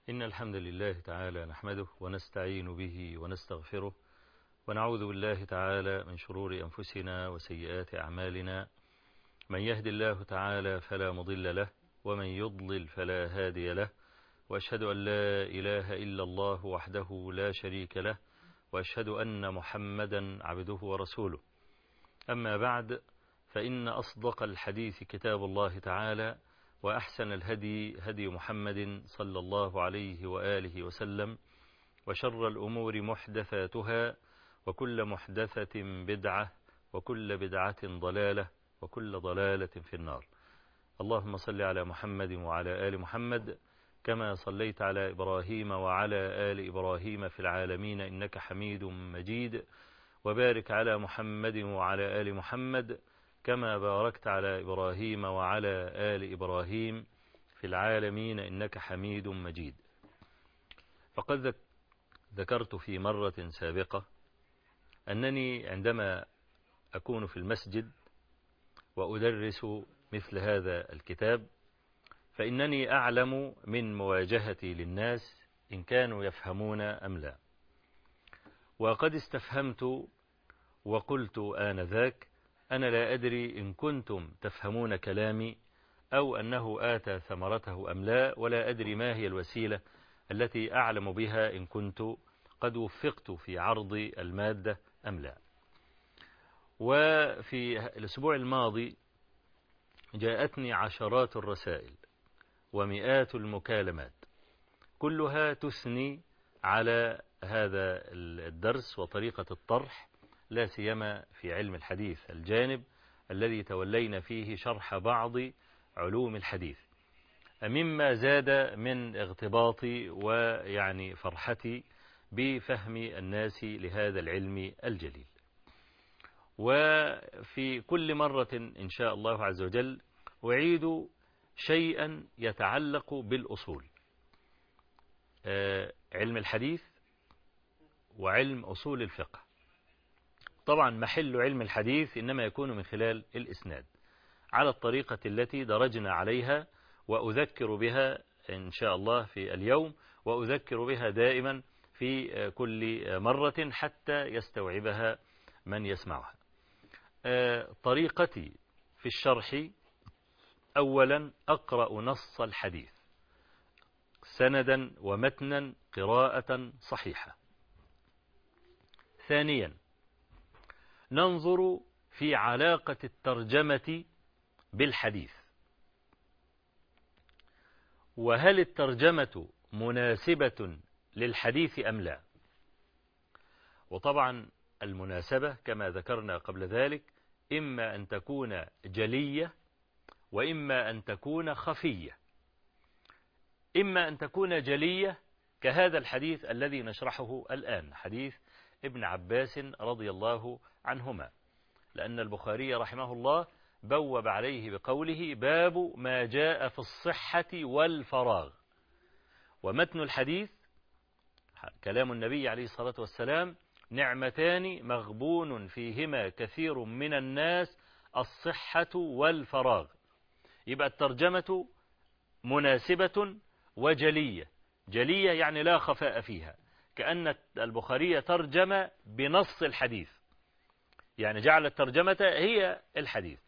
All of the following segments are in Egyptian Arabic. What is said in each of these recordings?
إن الحمد لله تعالى نحمده ونستعين به ونستغفره ونعوذ بالله تعالى من شرور أنفسنا وسيئات أعمالنا من يهد الله تعالى فلا مضل له ومن يضلل فلا هادي له وأشهد أن لا إله إلا الله وحده لا شريك له وأشهد أن محمدا عبده ورسوله أما بعد فإن أصدق الحديث كتاب الله تعالى وأحسن الهدي هدي محمد صلى الله عليه وآله وسلم وشر الأمور محدثاتها وكل محدثة بدعة وكل بدعة ضلالة وكل ضلالة في النار اللهم صل على محمد وعلى آل محمد كما صليت على إبراهيم وعلى آل إبراهيم في العالمين إنك حميد مجيد وبارك على محمد وعلى آل محمد كما باركت على إبراهيم وعلى آل إبراهيم في العالمين إنك حميد مجيد فقد ذكرت في مرة سابقة أنني عندما أكون في المسجد وأدرس مثل هذا الكتاب فإنني أعلم من مواجهتي للناس إن كانوا يفهمون أم لا وقد استفهمت وقلت آنذاك أنا لا أدري إن كنتم تفهمون كلامي أو أنه آتى ثمرته أم لا ولا أدري ما هي الوسيلة التي أعلم بها إن كنت قد وفقت في عرض المادة أم لا وفي الأسبوع الماضي جاءتني عشرات الرسائل ومئات المكالمات كلها تثني على هذا الدرس وطريقة الطرح لا سيما في علم الحديث الجانب الذي تولينا فيه شرح بعض علوم الحديث مما زاد من اغتباطي ويعني فرحتي بفهم الناس لهذا العلم الجليل وفي كل مرة إن شاء الله عز وجل أعيد شيئا يتعلق بالأصول علم الحديث وعلم أصول الفقه طبعا محل علم الحديث إنما يكون من خلال الإسناد على الطريقة التي درجنا عليها وأذكر بها إن شاء الله في اليوم وأذكر بها دائما في كل مرة حتى يستوعبها من يسمعها طريقتي في الشرح أولا أقرأ نص الحديث سندا ومتنا قراءة صحيحة ثانيا ننظر في علاقة الترجمة بالحديث وهل الترجمة مناسبة للحديث أم لا وطبعا المناسبة كما ذكرنا قبل ذلك إما أن تكون جلية وإما أن تكون خفية إما أن تكون جلية كهذا الحديث الذي نشرحه الآن حديث ابن عباس رضي الله عنهما لأن البخاري رحمه الله بوب عليه بقوله باب ما جاء في الصحة والفراغ ومتن الحديث كلام النبي عليه الصلاة والسلام نعمتان مغبون فيهما كثير من الناس الصحة والفراغ يبقى الترجمة مناسبة وجلية جلية يعني لا خفاء فيها كأن البخاري ترجم بنص الحديث يعني جعل الترجمة هي الحديث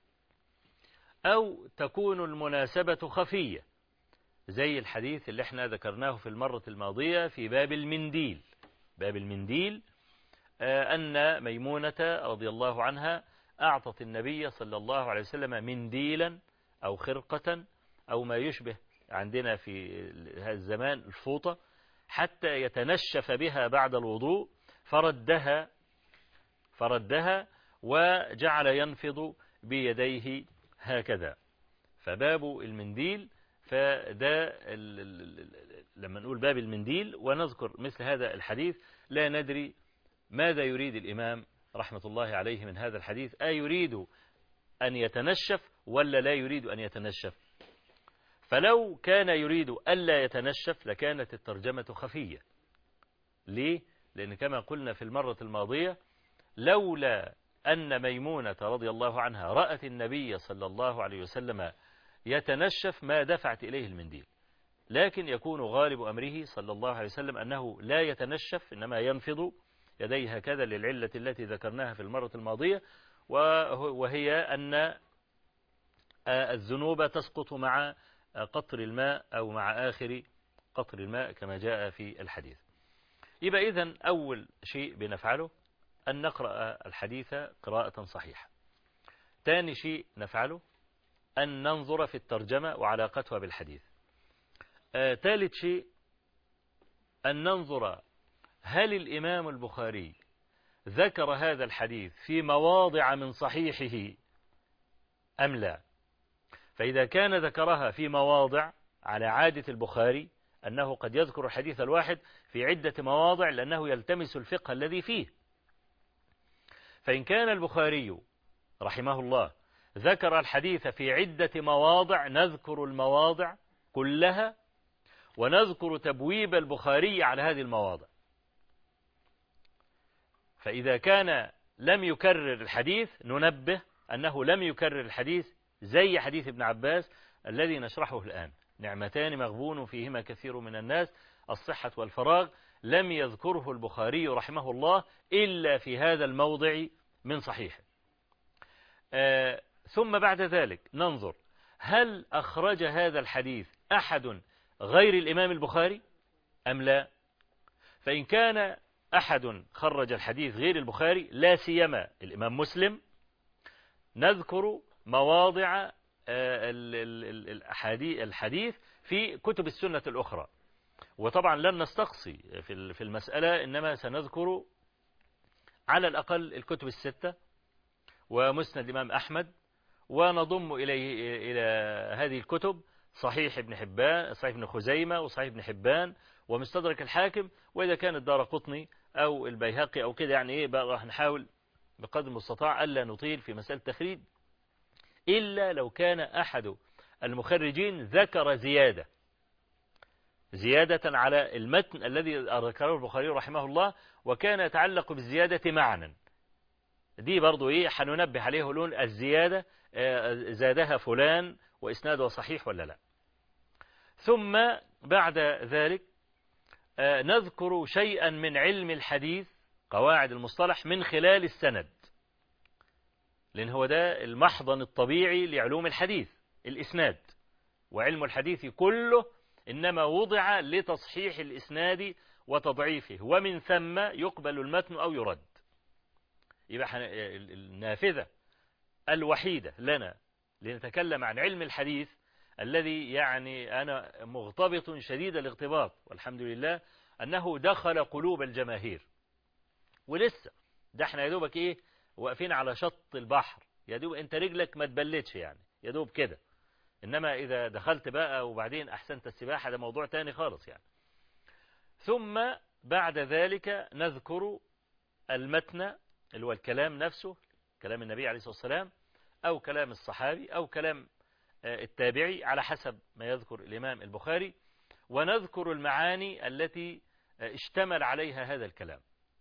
أو تكون المناسبة خفية زي الحديث اللي احنا ذكرناه في المرة الماضية في باب المنديل باب المنديل أن ميمونة رضي الله عنها أعطت النبي صلى الله عليه وسلم منديلا أو خرقة أو ما يشبه عندنا في هذا الزمان الفوطة حتى يتنشف بها بعد الوضوء فردها فردها وجعل ينفض بيديه هكذا فباب المنديل فده لما نقول باب المنديل ونذكر مثل هذا الحديث لا ندري ماذا يريد الإمام رحمة الله عليه من هذا الحديث أيريد أن يتنشف ولا لا يريد أن يتنشف فلو كان يريد ألا يتنشف لكانت الترجمة خفية ليه؟ لأن كما قلنا في المرة الماضية لولا أن ميمونة رضي الله عنها رأت النبي صلى الله عليه وسلم يتنشف ما دفعت إليه المنديل لكن يكون غالب أمره صلى الله عليه وسلم أنه لا يتنشف إنما ينفض يديه هكذا للعلة التي ذكرناها في المرة الماضية وهي أن الذنوب تسقط مع قطر الماء أو مع آخر قطر الماء كما جاء في الحديث يبقى إذن أول شيء بنفعله أن نقرأ الحديث قراءة صحيحة ثاني شيء نفعله أن ننظر في الترجمة وعلاقتها بالحديث آه، ثالث شيء أن ننظر هل الإمام البخاري ذكر هذا الحديث في مواضع من صحيحه أم لا فإذا كان ذكرها في مواضع على عادة البخاري أنه قد يذكر الحديث الواحد في عدة مواضع لأنه يلتمس الفقه الذي فيه فإن كان البخاري رحمه الله ذكر الحديث في عدة مواضع نذكر المواضع كلها ونذكر تبويب البخاري على هذه المواضع فإذا كان لم يكرر الحديث ننبه أنه لم يكرر الحديث زي حديث ابن عباس الذي نشرحه الآن نعمتان مغبون فيهما كثير من الناس الصحة والفراغ لم يذكره البخاري رحمه الله إلا في هذا الموضع من صحيح آه ثم بعد ذلك ننظر هل أخرج هذا الحديث أحد غير الإمام البخاري أم لا فإن كان أحد خرج الحديث غير البخاري لا سيما الإمام مسلم نذكر مواضع آه، الحديث في كتب السنة الأخرى وطبعا لن نستقصي في المسألة إنما سنذكر على الأقل الكتب الستة ومسند الإمام أحمد ونضم إليه إلى هذه الكتب صحيح ابن حبان صحيح ابن خزيمة وصحيح ابن حبان ومستدرك الحاكم وإذا كان الدار قطني أو البيهقي أو كده يعني إيه بقى راح نحاول بقدر المستطاع ألا نطيل في مسألة التخريج إلا لو كان أحد المخرجين ذكر زيادة زيادة على المتن الذي ذكره البخاري رحمه الله وكان يتعلق بالزيادة معنا دي برضو إيه حننبه عليه لون الزيادة آه، زادها فلان وإسناده صحيح ولا لا ثم بعد ذلك آه، نذكر شيئا من علم الحديث قواعد المصطلح من خلال السند لأن هو ده المحضن الطبيعي لعلوم الحديث الإسناد وعلم الحديث كله إنما وضع لتصحيح الإسناد وتضعيفه ومن ثم يقبل المتن أو يرد يبقى النافذة الوحيدة لنا لنتكلم عن علم الحديث الذي يعني أنا مغتبط شديد الاغتباط والحمد لله أنه دخل قلوب الجماهير ولسه ده احنا يا دوبك ايه واقفين على شط البحر يا دوب انت رجلك ما تبلتش يعني يا دوب كده انما اذا دخلت بقى وبعدين احسنت السباحة ده موضوع تاني خالص يعني ثم بعد ذلك نذكر المتن اللي هو الكلام نفسه كلام النبي عليه الصلاة والسلام أو كلام الصحابي أو كلام آه، التابعي على حسب ما يذكر الإمام البخاري ونذكر المعاني التي آه، اشتمل عليها هذا الكلام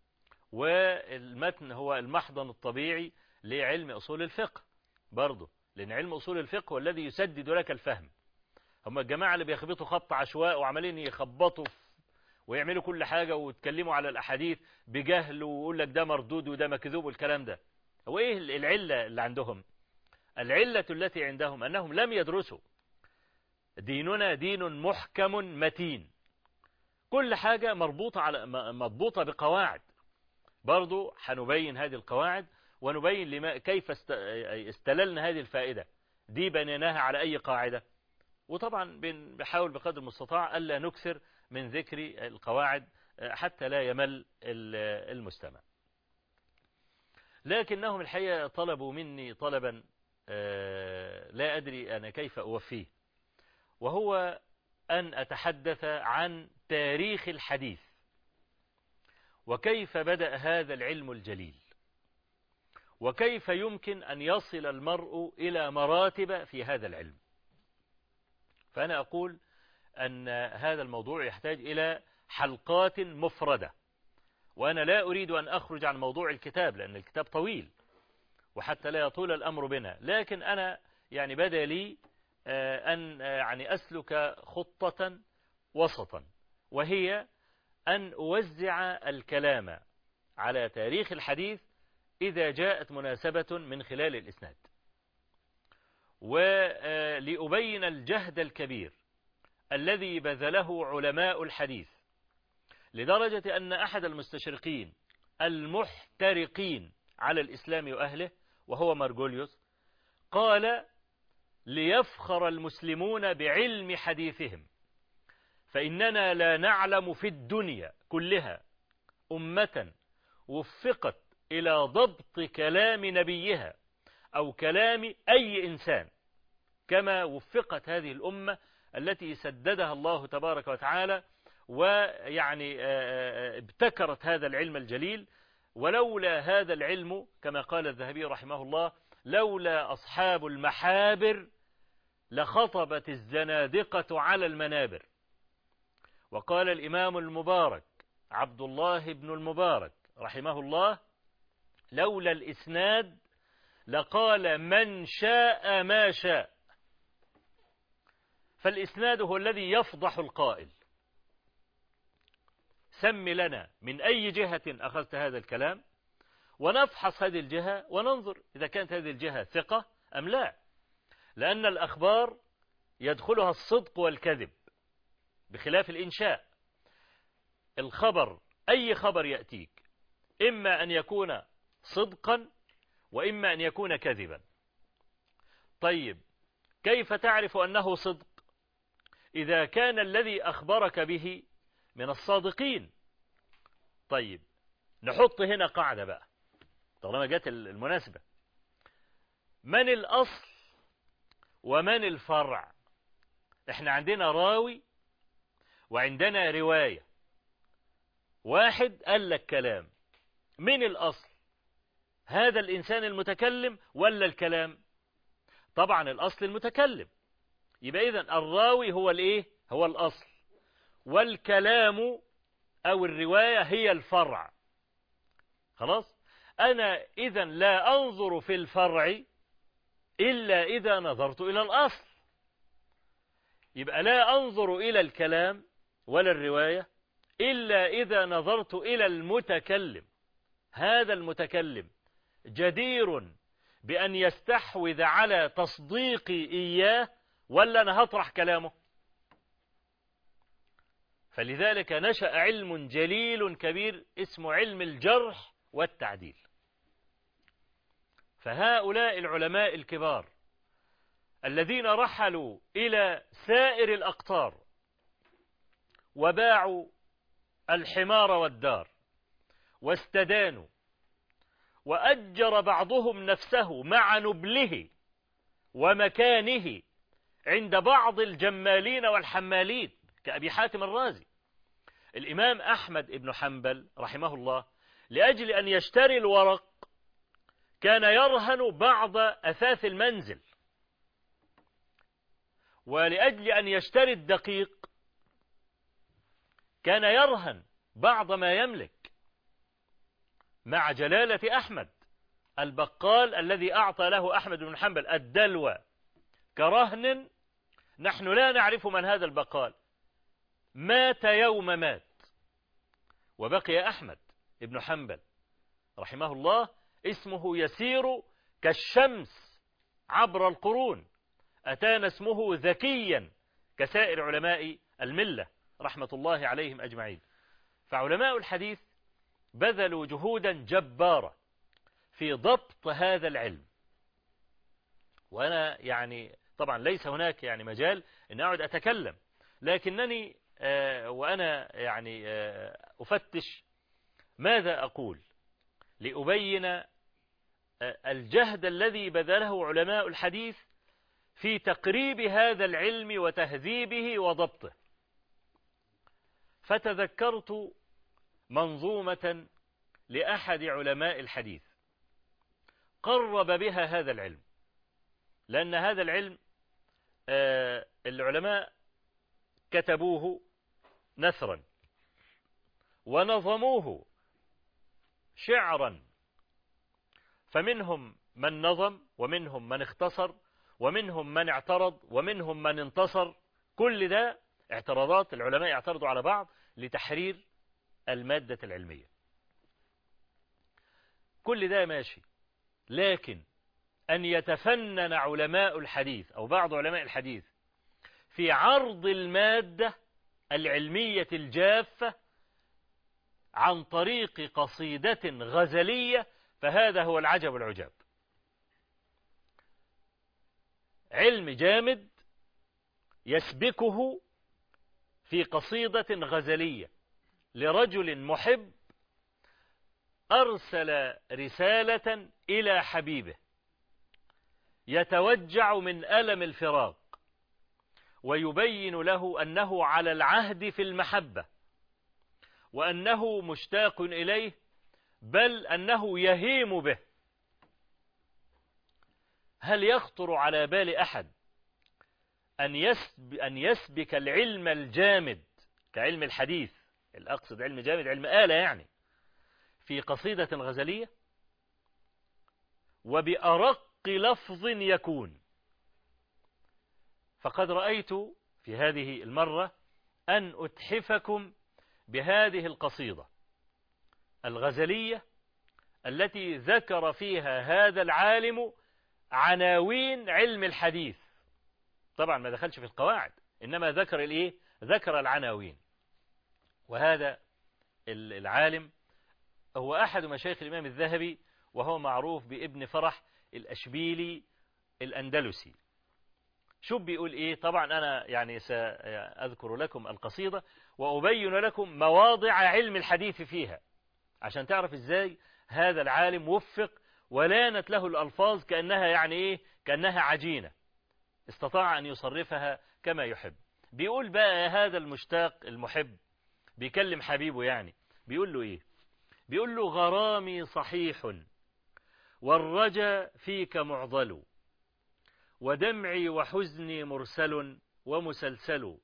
والمتن هو المحضن الطبيعي لعلم أصول الفقه برضه لأن علم أصول الفقه هو الذي يسدد لك الفهم هم الجماعة اللي بيخبطوا خط عشواء وعمالين يخبطوا ويعملوا كل حاجة ويتكلموا على الأحاديث بجهل ويقول لك ده مردود وده مكذوب والكلام ده هو إيه العلة اللي عندهم العلة التي عندهم أنهم لم يدرسوا ديننا دين محكم متين كل حاجة مربوطة على مضبوطة بقواعد برضو حنبين هذه القواعد ونبين لما كيف استللنا هذه الفائدة دي بنيناها على أي قاعدة وطبعا بنحاول بقدر المستطاع ألا نكثر من ذكر القواعد حتى لا يمل المستمع لكنهم الحقيقة طلبوا مني طلبا آه، لا أدري أنا كيف أوفيه وهو أن أتحدث عن تاريخ الحديث وكيف بدأ هذا العلم الجليل وكيف يمكن أن يصل المرء إلى مراتب في هذا العلم فأنا أقول أن هذا الموضوع يحتاج إلى حلقات مفردة وأنا لا أريد أن أخرج عن موضوع الكتاب لأن الكتاب طويل وحتى لا يطول الأمر بنا لكن أنا يعني بدا لي آه، أن آه، يعني أسلك خطة وسطا وهي أن أوزع الكلام على تاريخ الحديث إذا جاءت مناسبة من خلال الإسناد ولأبين الجهد الكبير الذي بذله علماء الحديث لدرجة أن أحد المستشرقين المحترقين على الإسلام وأهله وهو مارجوليوس قال ليفخر المسلمون بعلم حديثهم فإننا لا نعلم في الدنيا كلها أمة وفقت إلى ضبط كلام نبيها أو كلام أي إنسان كما وفقت هذه الأمة التي سددها الله تبارك وتعالى ويعني ابتكرت هذا العلم الجليل ولولا هذا العلم كما قال الذهبي رحمه الله لولا أصحاب المحابر لخطبت الزنادقة على المنابر وقال الإمام المبارك عبد الله بن المبارك رحمه الله لولا الإسناد لقال من شاء ما شاء فالإسناد هو الذي يفضح القائل سم لنا من أي جهة أخذت هذا الكلام ونفحص هذه الجهة وننظر إذا كانت هذه الجهة ثقة أم لا لأن الأخبار يدخلها الصدق والكذب بخلاف الإنشاء الخبر أي خبر يأتيك إما أن يكون صدقا وإما أن يكون كذبا طيب كيف تعرف أنه صدق إذا كان الذي أخبرك به من الصادقين طيب نحط هنا قاعدة بقى طالما جت المناسبة من الأصل ومن الفرع احنا عندنا راوي وعندنا رواية واحد قال لك كلام من الأصل هذا الإنسان المتكلم ولا الكلام طبعا الأصل المتكلم يبقى إذن الراوي هو الإيه هو الأصل والكلام أو الرواية هي الفرع خلاص أنا إذا لا أنظر في الفرع إلا إذا نظرت إلى الأصل يبقى لا أنظر إلى الكلام ولا الرواية إلا إذا نظرت إلى المتكلم هذا المتكلم جدير بأن يستحوذ على تصديقي إياه ولا أنا هطرح كلامه فلذلك نشأ علم جليل كبير اسمه علم الجرح والتعديل فهؤلاء العلماء الكبار الذين رحلوا إلى سائر الأقطار وباعوا الحمار والدار واستدانوا وأجر بعضهم نفسه مع نبله ومكانه عند بعض الجمالين والحمالين كأبي حاتم الرازي الإمام أحمد بن حنبل رحمه الله لأجل أن يشتري الورق كان يرهن بعض أثاث المنزل ولأجل أن يشتري الدقيق كان يرهن بعض ما يملك مع جلالة أحمد البقال الذي أعطى له أحمد بن حنبل الدلوى كرهن نحن لا نعرف من هذا البقال مات يوم مات وبقي أحمد بن حنبل رحمه الله اسمه يسير كالشمس عبر القرون أتانا اسمه ذكيا كسائر علماء الملة رحمة الله عليهم أجمعين فعلماء الحديث بذلوا جهودا جبارة في ضبط هذا العلم وأنا يعني طبعا ليس هناك يعني مجال أن أقعد أتكلم لكنني آه وأنا يعني آه أفتش ماذا أقول لأبين آه الجهد الذي بذله علماء الحديث في تقريب هذا العلم وتهذيبه وضبطه فتذكرت منظومة لأحد علماء الحديث قرب بها هذا العلم لأن هذا العلم آه العلماء كتبوه نثرا ونظموه شعرا فمنهم من نظم ومنهم من اختصر ومنهم من اعترض ومنهم من انتصر كل ده اعتراضات العلماء يعترضوا على بعض لتحرير المادة العلمية كل ده ماشي لكن أن يتفنن علماء الحديث أو بعض علماء الحديث في عرض المادة العلمية الجافة عن طريق قصيدة غزلية فهذا هو العجب العجاب علم جامد يسبكه في قصيدة غزلية لرجل محب أرسل رسالة إلى حبيبه يتوجع من ألم الفراق ويبين له أنه على العهد في المحبة وأنه مشتاق إليه بل أنه يهيم به هل يخطر على بال أحد أن, يسب أن يسبك العلم الجامد كعلم الحديث الأقصد علم جامد علم آلة يعني في قصيدة غزلية وبأرق لفظ يكون فقد رأيت في هذه المرة أن أتحفكم بهذه القصيدة الغزلية التي ذكر فيها هذا العالم عناوين علم الحديث طبعا ما دخلش في القواعد إنما ذكر الإيه ذكر العناوين وهذا العالم هو أحد مشايخ الإمام الذهبي وهو معروف بابن فرح الأشبيلي الأندلسي شوف بيقول إيه طبعا أنا يعني سأذكر لكم القصيدة وأبين لكم مواضع علم الحديث فيها عشان تعرف إزاي هذا العالم وفق ولانت له الألفاظ كأنها يعني إيه كأنها عجينة استطاع أن يصرفها كما يحب بيقول بقى هذا المشتاق المحب بيكلم حبيبه يعني بيقول له إيه بيقول له غرامي صحيح والرجا فيك معضل ودمعي وحزني مرسل ومسلسل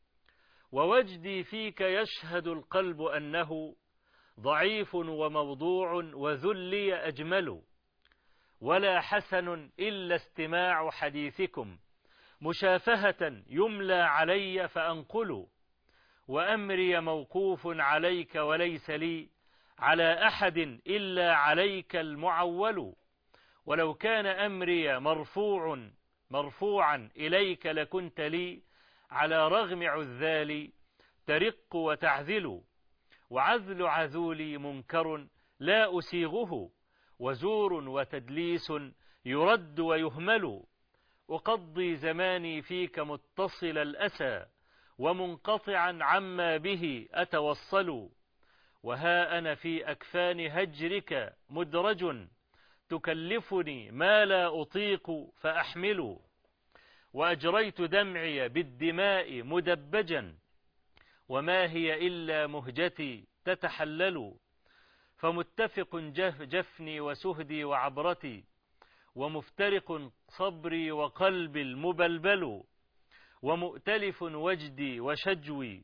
ووجدي فيك يشهد القلب أنه ضعيف وموضوع وذلي أجمل ولا حسن إلا استماع حديثكم مشافهة يملى علي فأنقل وأمري موقوف عليك وليس لي على أحد إلا عليك المعول ولو كان أمري مرفوع مرفوعا إليك لكنت لي على رغم عذالي ترق وتعذل وعذل عذولي منكر لا أسيغه وزور وتدليس يرد ويهمل أقضي زماني فيك متصل الأسى ومنقطعا عما به أتوصل وها أنا في أكفان هجرك مدرج تكلفني ما لا أطيق فأحمل وأجريت دمعي بالدماء مدبجا وما هي إلا مهجتي تتحلل فمتفق جف جفني وسهدي وعبرتي ومفترق صبري وقلبي المبلبل ومؤتلف وجدي وشجوي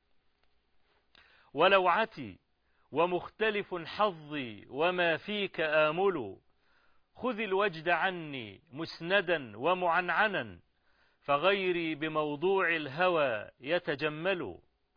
ولوعتي ومختلف حظي وما فيك آمل خذ الوجد عني مسندا ومعنعنا فغيري بموضوع الهوى يتجمل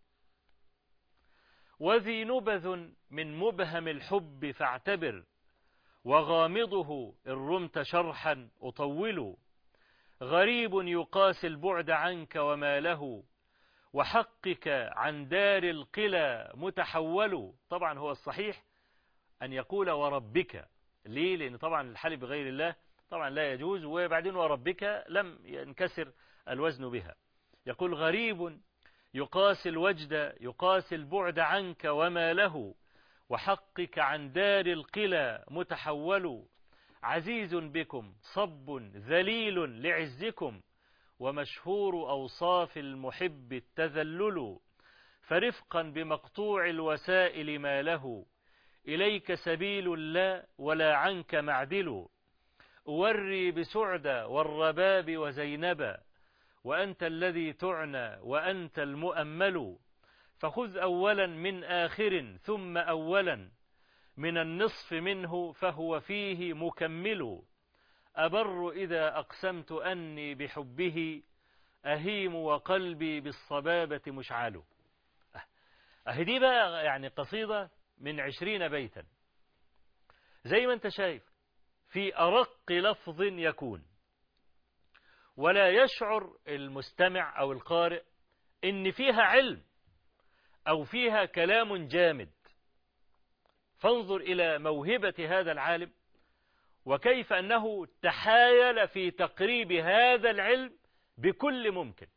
وذي نبذ من مبهم الحب فاعتبر وغامضه إن رمت شرحا أطول غريب يقاسي البعد عنك وما له وحقك عن دار القلى متحول طبعا هو الصحيح أن يقول وربك ليه لأن طبعا الحلف بغير الله طبعا لا يجوز وبعدين وربك لم ينكسر الوزن بها يقول غريب يقاسي الوجد يقاسي البعد عنك وما له وحقك عن دار القلى متحول عزيز بكم صب ذليل لعزكم ومشهور أوصاف المحب التذلل فرفقا بمقطوع الوسائل ما له إليك سبيل لا ولا عنك معدل أوري بسعد والرباب وزينب وأنت الذي تعنى وأنت المؤمل فخذ أولا من آخر ثم أولا من النصف منه فهو فيه مكمل أبر إذا أقسمت أني بحبه أهيم وقلبي بالصبابة مشعل أهي دي بقى يعني قصيدة من عشرين بيتا زي ما انت شايف في أرق لفظ يكون ولا يشعر المستمع أو القارئ إن فيها علم أو فيها كلام جامد فانظر إلى موهبة هذا العالم وكيف أنه تحايل في تقريب هذا العلم بكل ممكن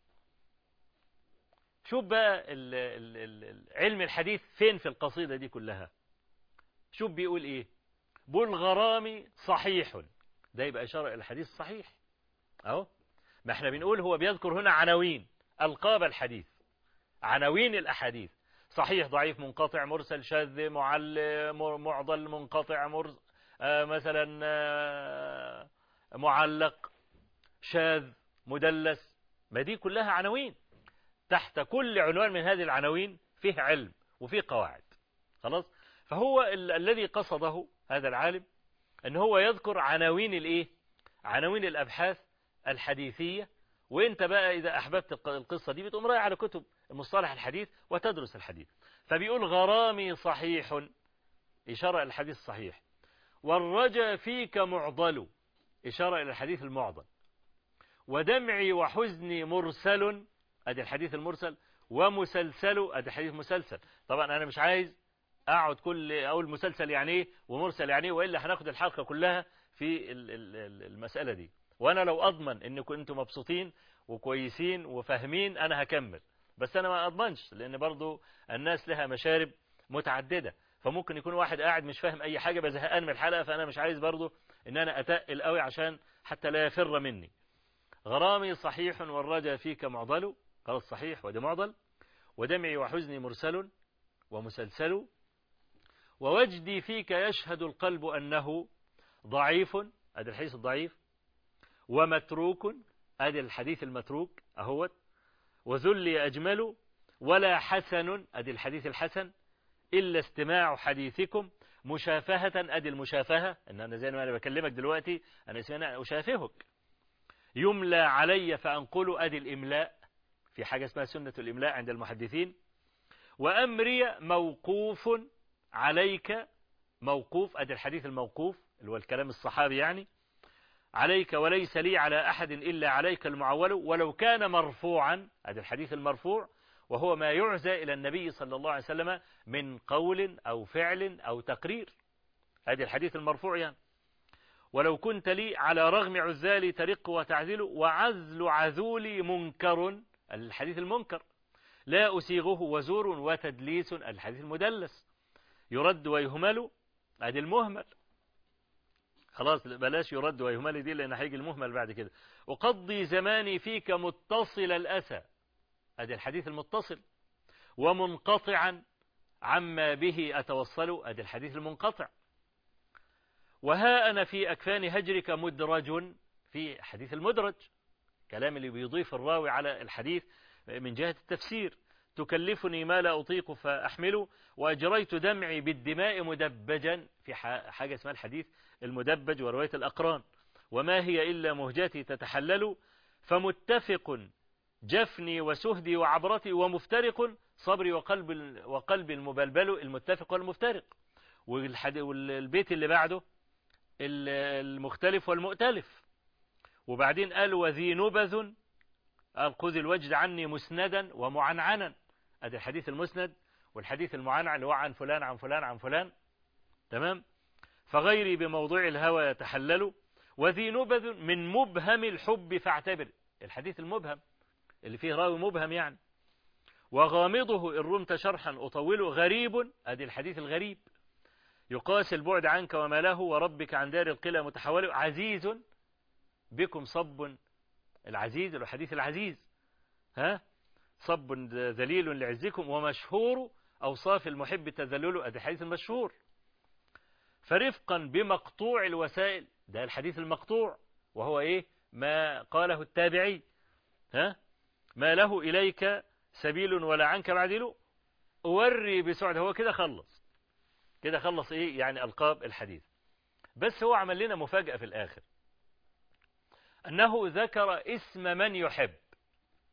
شوف بقى علم الحديث فين في القصيدة دي كلها شوف بيقول ايه بول غرامي صحيح ده يبقى إشارة إلى الحديث صحيح أهو ما احنا بنقول هو بيذكر هنا عناوين ألقاب الحديث عناوين الأحاديث صحيح ضعيف منقطع مرسل شاذ معل معضل منقطع مر آه مثلا آه معلق شاذ مدلس ما دي كلها عناوين تحت كل عنوان من هذه العناوين فيه علم وفيه قواعد خلاص فهو ال الذي قصده هذا العالم ان هو يذكر عناوين الايه عناوين الابحاث الحديثية وانت بقى اذا احببت القصة دي بتقوم رايح على كتب المصطلح الحديث وتدرس الحديث فبيقول غرامي صحيح إشارة إلى الحديث الصحيح والرجا فيك معضل إشارة إلى الحديث المعضل ودمعي وحزني مرسل أدي الحديث المرسل ومسلسل أدي الحديث مسلسل طبعا أنا مش عايز أقعد كل أقول مسلسل يعني إيه ومرسل يعني إيه وإلا هناخد الحلقة كلها في المسألة دي وأنا لو أضمن إن كنتم مبسوطين وكويسين وفاهمين أنا هكمل بس أنا ما أضمنش لأن برضو الناس لها مشارب متعددة فممكن يكون واحد قاعد مش فاهم أي حاجة بزهقان من الحلقة فأنا مش عايز برضو إن أنا أتقل قوي عشان حتى لا يفر مني غرامي صحيح والرجا فيك معضل قال صحيح ودي معضل ودمعي وحزني مرسل ومسلسل ووجدي فيك يشهد القلب أنه ضعيف هذا الحديث الضعيف ومتروك هذا الحديث المتروك أهوت وذلي أجمل ولا حسن أدي الحديث الحسن إلا استماع حديثكم مشافهة أدي المشافهة إن أنا زي ما أنا بكلمك دلوقتي أنا اسمي أشافهك يملى علي فأنقل أدي الإملاء في حاجة اسمها سنة الإملاء عند المحدثين وأمري موقوف عليك موقوف أدي الحديث الموقوف اللي هو الكلام الصحابي يعني عليك وليس لي على أحد إلا عليك المعول ولو كان مرفوعا هذا الحديث المرفوع وهو ما يعزى إلى النبي صلى الله عليه وسلم من قول أو فعل أو تقرير هذا الحديث المرفوع يعني ولو كنت لي على رغم عزالي ترق وتعزل وعزل عذولي منكر الحديث المنكر لا أسيغه وزور وتدليس الحديث المدلس يرد ويهمل هذا المهمل خلاص بلاش يرد ويهمل دي لأن هيجي المهمل بعد كده أقضي زماني فيك متصل الأسى هذا الحديث المتصل ومنقطعا عما به أتوصل هذا الحديث المنقطع وها أنا في أكفان هجرك مدرج في حديث المدرج كلام اللي بيضيف الراوي على الحديث من جهة التفسير تكلفني ما لا أطيق فأحمله وأجريت دمعي بالدماء مدبجا في حاجة اسمها الحديث المدبج ورواية الأقران وما هي إلا مهجتي تتحلل فمتفق جفني وسهدي وعبرتي ومفترق صبري وقلب وقلب المبلبل المتفق والمفترق والبيت اللي بعده المختلف والمؤتلف وبعدين قال وذي نبذ خذ الوجد عني مسندا ومعنعنا ادي الحديث المسند والحديث المعنعن اللي هو عن فلان عن فلان عن فلان تمام فغيري بموضوع الهوى يتحلل وذي نبذ من مبهم الحب فاعتبر الحديث المبهم اللي فيه راوي مبهم يعني وغامضه إن رمت شرحا أطوله غريب أدي الحديث الغريب يقاس البعد عنك وما له وربك عن دار القلى متحول عزيز بكم صب العزيز الحديث العزيز ها صب ذليل لعزكم ومشهور أوصاف المحب تذلل أدي الحديث المشهور فرفقا بمقطوع الوسائل ده الحديث المقطوع وهو إيه ما قاله التابعي ها ما له إليك سبيل ولا عنك بعدل أوري بسعد هو كده خلص كده خلص إيه يعني ألقاب الحديث بس هو عمل لنا مفاجأة في الآخر أنه ذكر اسم من يحب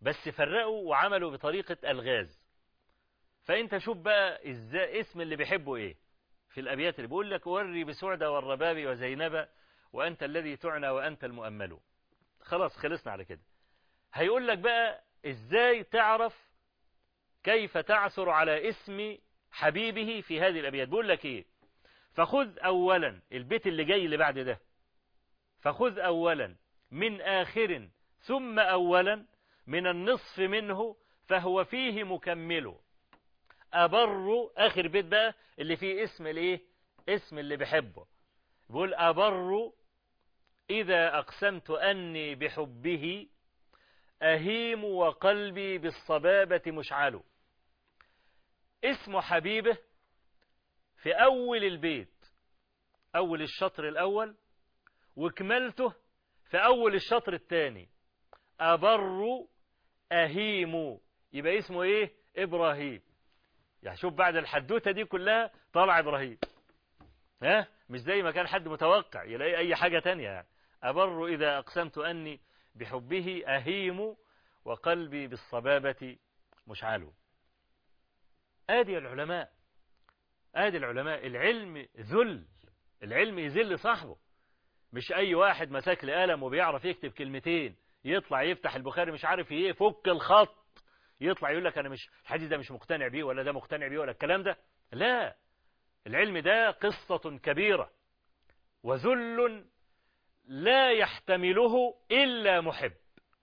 بس فرقوا وعملوا بطريقة الغاز فانت شوف بقى ازاي اسم اللي بيحبه ايه في الابيات اللي بيقول لك وري بسعدة والرباب وزينب وانت الذي تعنى وانت المؤمل خلاص خلصنا على كده هيقول لك بقى ازاي تعرف كيف تعثر على اسم حبيبه في هذه الابيات بيقول لك ايه فخذ اولا البيت اللي جاي اللي بعد ده فخذ اولا من اخر ثم اولا من النصف منه فهو فيه مكمل أبر آخر بيت بقى اللي فيه اسم الايه اسم اللي بحبه بيقول أبر إذا أقسمت أني بحبه أهيم وقلبي بالصبابة مشعل اسم حبيبه في أول البيت أول الشطر الأول وكملته في أول الشطر الثاني أبر أهيم يبقى اسمه إيه إبراهيم يعني شوف بعد الحدوتة دي كلها طلع إبراهيم ها مش زي ما كان حد متوقع يلاقي أي حاجة تانية يعني أبر إذا أقسمت أني بحبه أهيم وقلبي بالصبابة مشعل آدي العلماء آدي العلماء العلم ذل العلم يذل صاحبه مش أي واحد مساك لقلم وبيعرف يكتب كلمتين يطلع يفتح البخاري مش عارف ايه فك الخط يطلع يقول لك انا مش الحديث ده مش مقتنع بيه ولا ده مقتنع بيه ولا الكلام ده لا العلم ده قصة كبيرة وذل لا يحتمله إلا محب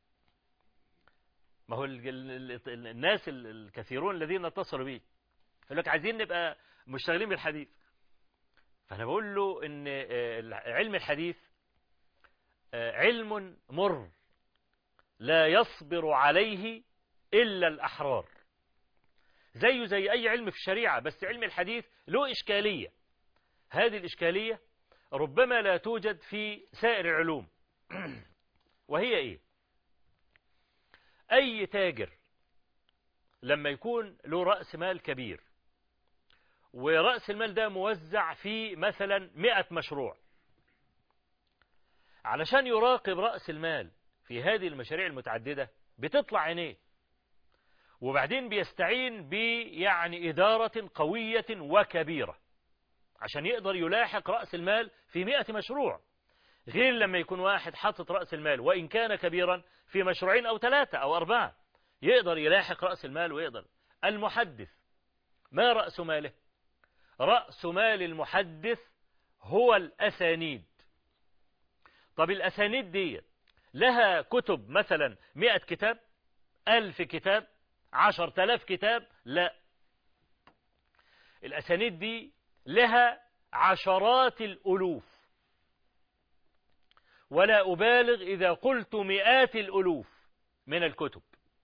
ما هو الناس الكثيرون الذين اتصلوا بي يقول لك عايزين نبقى مشتغلين بالحديث فأنا بقول له إن علم الحديث علم مر لا يصبر عليه إلا الأحرار زيه زي أي علم في الشريعة بس علم الحديث له إشكالية هذه الإشكالية ربما لا توجد في سائر العلوم وهي إيه أي تاجر لما يكون له رأس مال كبير ورأس المال ده موزع في مثلا مئة مشروع علشان يراقب رأس المال في هذه المشاريع المتعددة بتطلع عينيه وبعدين بيستعين بيعني إدارة قوية وكبيرة عشان يقدر يلاحق رأس المال في مئة مشروع غير لما يكون واحد حاطط رأس المال وإن كان كبيرا في مشروعين أو ثلاثة أو أربعة يقدر يلاحق رأس المال ويقدر المحدث ما رأس ماله رأس مال المحدث هو الأسانيد طب الأسانيد دي لها كتب مثلا مئة كتاب ألف كتاب عشر تلاف كتاب لا الأسانيد دي لها عشرات الألوف ولا أبالغ إذا قلت مئات الألوف من الكتب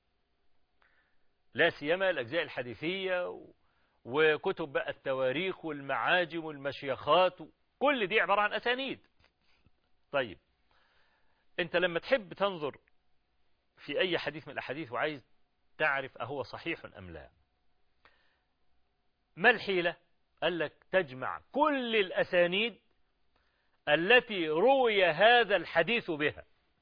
لا سيما الأجزاء الحديثية وكتب بقى التواريخ والمعاجم والمشيخات كل دي عبارة عن أسانيد طيب أنت لما تحب تنظر في أي حديث من الأحاديث وعايز تعرف أهو صحيح أم لا ما الحيلة قال لك تجمع كل الأسانيد التي روي هذا الحديث بها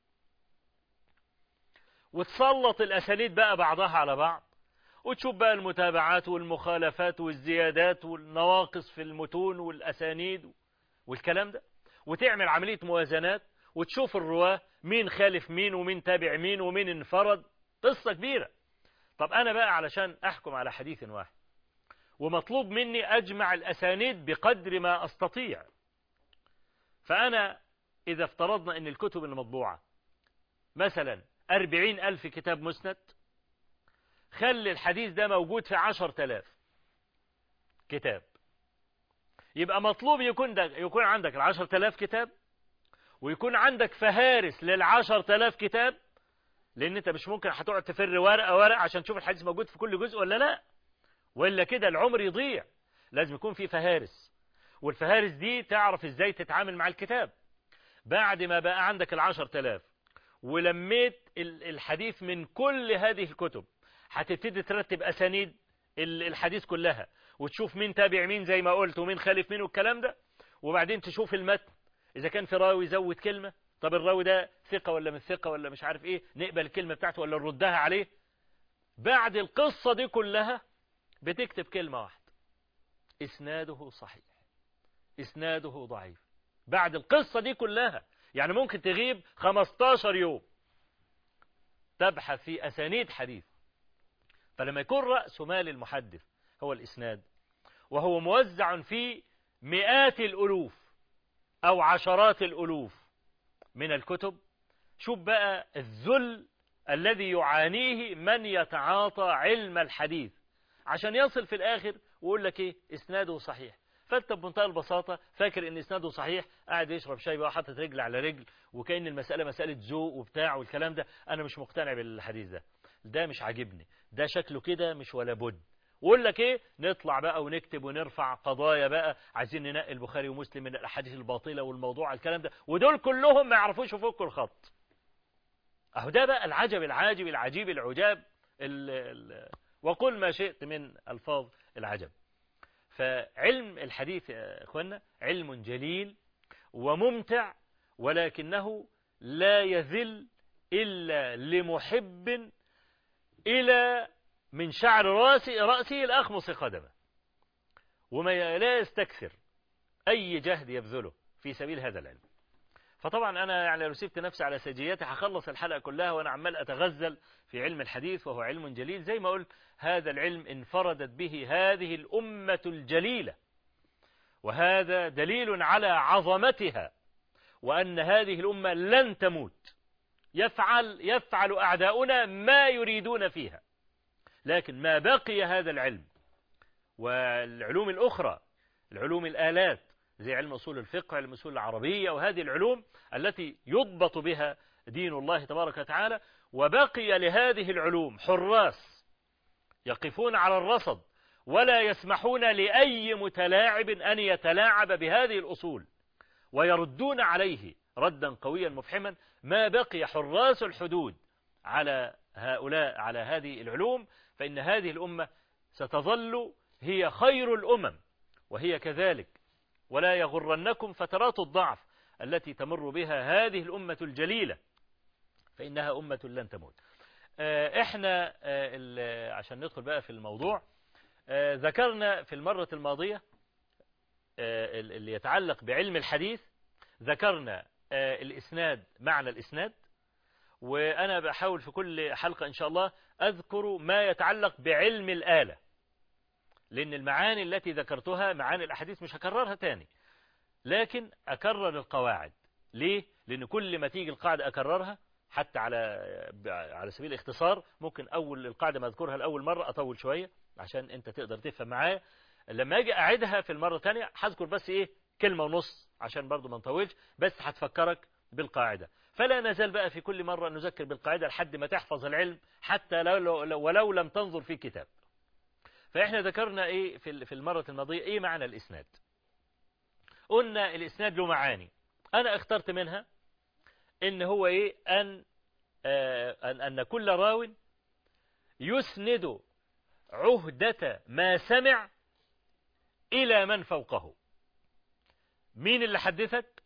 وتسلط الأسانيد بقى بعضها على بعض وتشوف بقى المتابعات والمخالفات والزيادات والنواقص في المتون والأسانيد والكلام ده وتعمل عملية موازنات وتشوف الرواة مين خالف مين ومين تابع مين ومين انفرد قصة كبيرة طب أنا بقى علشان أحكم على حديث واحد ومطلوب مني أجمع الأسانيد بقدر ما أستطيع فأنا إذا افترضنا أن الكتب المطبوعة مثلا أربعين ألف كتاب مسند خلي الحديث ده موجود في عشر تلاف كتاب يبقى مطلوب يكون ده يكون عندك العشر تلاف كتاب ويكون عندك فهارس للعشر تلاف كتاب لان انت مش ممكن هتقعد تفر ورقه ورقه عشان تشوف الحديث موجود في كل جزء ولا لا والا كده العمر يضيع لازم يكون في فهارس والفهارس دي تعرف ازاي تتعامل مع الكتاب بعد ما بقى عندك العشر تلاف ولميت الحديث من كل هذه الكتب هتبتدي ترتب أسانيد الحديث كلها وتشوف مين تابع مين زي ما قلت ومين خالف مين والكلام ده وبعدين تشوف المتن إذا كان في راوي زود كلمة طب الراوي ده ثقة ولا مش ثقة ولا مش عارف ايه نقبل الكلمة بتاعته ولا نردها عليه بعد القصة دي كلها بتكتب كلمة واحدة اسناده صحيح اسناده ضعيف بعد القصة دي كلها يعني ممكن تغيب 15 يوم تبحث في أسانيد حديث فلما يكون رأس مال المحدث هو الإسناد وهو موزع في مئات الألوف أو عشرات الألوف من الكتب شوف بقى الذل الذي يعانيه من يتعاطى علم الحديث عشان يصل في الآخر ويقول لك إيه إسناده صحيح فانت بمنتهى البساطة فاكر ان اسناده صحيح قاعد يشرب شاي بقى حاطط رجل على رجل وكأن المسألة مسألة ذوق وبتاع والكلام ده انا مش مقتنع بالحديث ده ده مش عاجبني ده شكله كده مش ولا بد ويقول لك ايه نطلع بقى ونكتب ونرفع قضايا بقى عايزين ننقي البخاري ومسلم من الاحاديث الباطله والموضوع الكلام ده ودول كلهم ما يعرفوش يفكوا الخط اهو ده بقى العجب العاجب العجيب العجاب ال ال وقل ما شئت من الفاظ العجب فعلم الحديث يا اخوانا علم جليل وممتع ولكنه لا يذل الا لمحب الى من شعر راسي رأسه الأخمص قدمه وما لا يستكثر أي جهد يبذله في سبيل هذا العلم فطبعا أنا يعني لو سبت نفسي على سجياتي هخلص الحلقة كلها وأنا عمال أتغزل في علم الحديث وهو علم جليل زي ما قلت هذا العلم انفردت به هذه الأمة الجليلة وهذا دليل على عظمتها وأن هذه الأمة لن تموت يفعل يفعل أعداؤنا ما يريدون فيها لكن ما بقي هذا العلم والعلوم الأخرى العلوم الآلات زي علم أصول الفقه علم أصول العربية وهذه العلوم التي يضبط بها دين الله تبارك وتعالى وبقي لهذه العلوم حراس يقفون على الرصد ولا يسمحون لأي متلاعب أن يتلاعب بهذه الأصول ويردون عليه ردا قويا مفحما ما بقي حراس الحدود على هؤلاء على هذه العلوم فإن هذه الأمة ستظل هي خير الأمم وهي كذلك ولا يغرنكم فترات الضعف التي تمر بها هذه الأمة الجليلة فإنها أمة لن تموت احنا عشان ندخل بقى في الموضوع ذكرنا في المرة الماضية اللي يتعلق بعلم الحديث ذكرنا الإسناد معنى الإسناد وأنا بحاول في كل حلقة إن شاء الله أذكر ما يتعلق بعلم الآلة لأن المعاني التي ذكرتها معاني الأحاديث مش هكررها تاني لكن أكرر القواعد ليه؟ لأن كل ما تيجي القاعدة أكررها حتى على على سبيل الاختصار ممكن أول القاعدة ما أذكرها لأول مرة أطول شوية عشان أنت تقدر تفهم معايا لما أجي أعيدها في المرة الثانية هذكر بس إيه كلمة ونص عشان برضو ما نطولش بس هتفكرك بالقاعدة فلا نزال بقى في كل مرة نذكر بالقاعدة لحد ما تحفظ العلم حتى لو لو ولو لم تنظر في كتاب فإحنا ذكرنا إيه في في المرة الماضية إيه معنى الإسناد قلنا الإسناد له معاني أنا اخترت منها إن هو إيه أن آه أن, أن كل راو يسند عهدة ما سمع إلى من فوقه مين اللي حدثك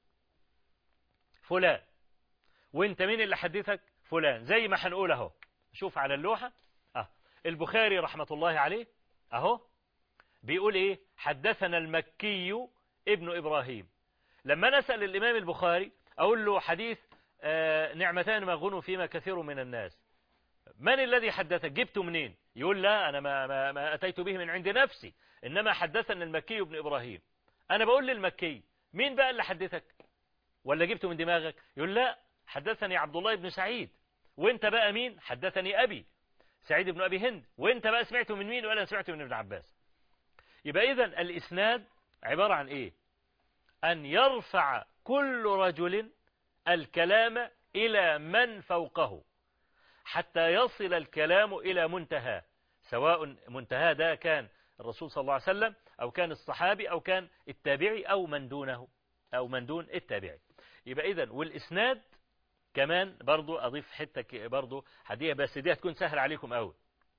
فلان وانت مين اللي حدثك فلان زي ما هنقول اهو شوف على اللوحة اه البخاري رحمة الله عليه اهو بيقول ايه حدثنا المكي ابن ابراهيم لما نسأل الامام البخاري اقول له حديث آه نعمتان ما غنوا فيما كثير من الناس من الذي حدثك جبته منين يقول لا انا ما, ما, ما اتيت به من عند نفسي انما حدثنا المكي ابن ابراهيم انا بقول للمكي مين بقى اللي حدثك ولا جبته من دماغك يقول لا حدثني عبد الله بن سعيد وانت بقى مين حدثني أبي سعيد بن أبي هند وانت بقى سمعته من مين ولا سمعته من ابن عباس يبقى إذا الإسناد عبارة عن إيه أن يرفع كل رجل الكلام إلى من فوقه حتى يصل الكلام إلى منتهى سواء منتهى ده كان الرسول صلى الله عليه وسلم أو كان الصحابي أو كان التابعي أو من دونه أو من دون التابعي يبقى إذا والإسناد كمان برضو أضيف حتة برضو هدية بس دي هتكون سهل عليكم أوي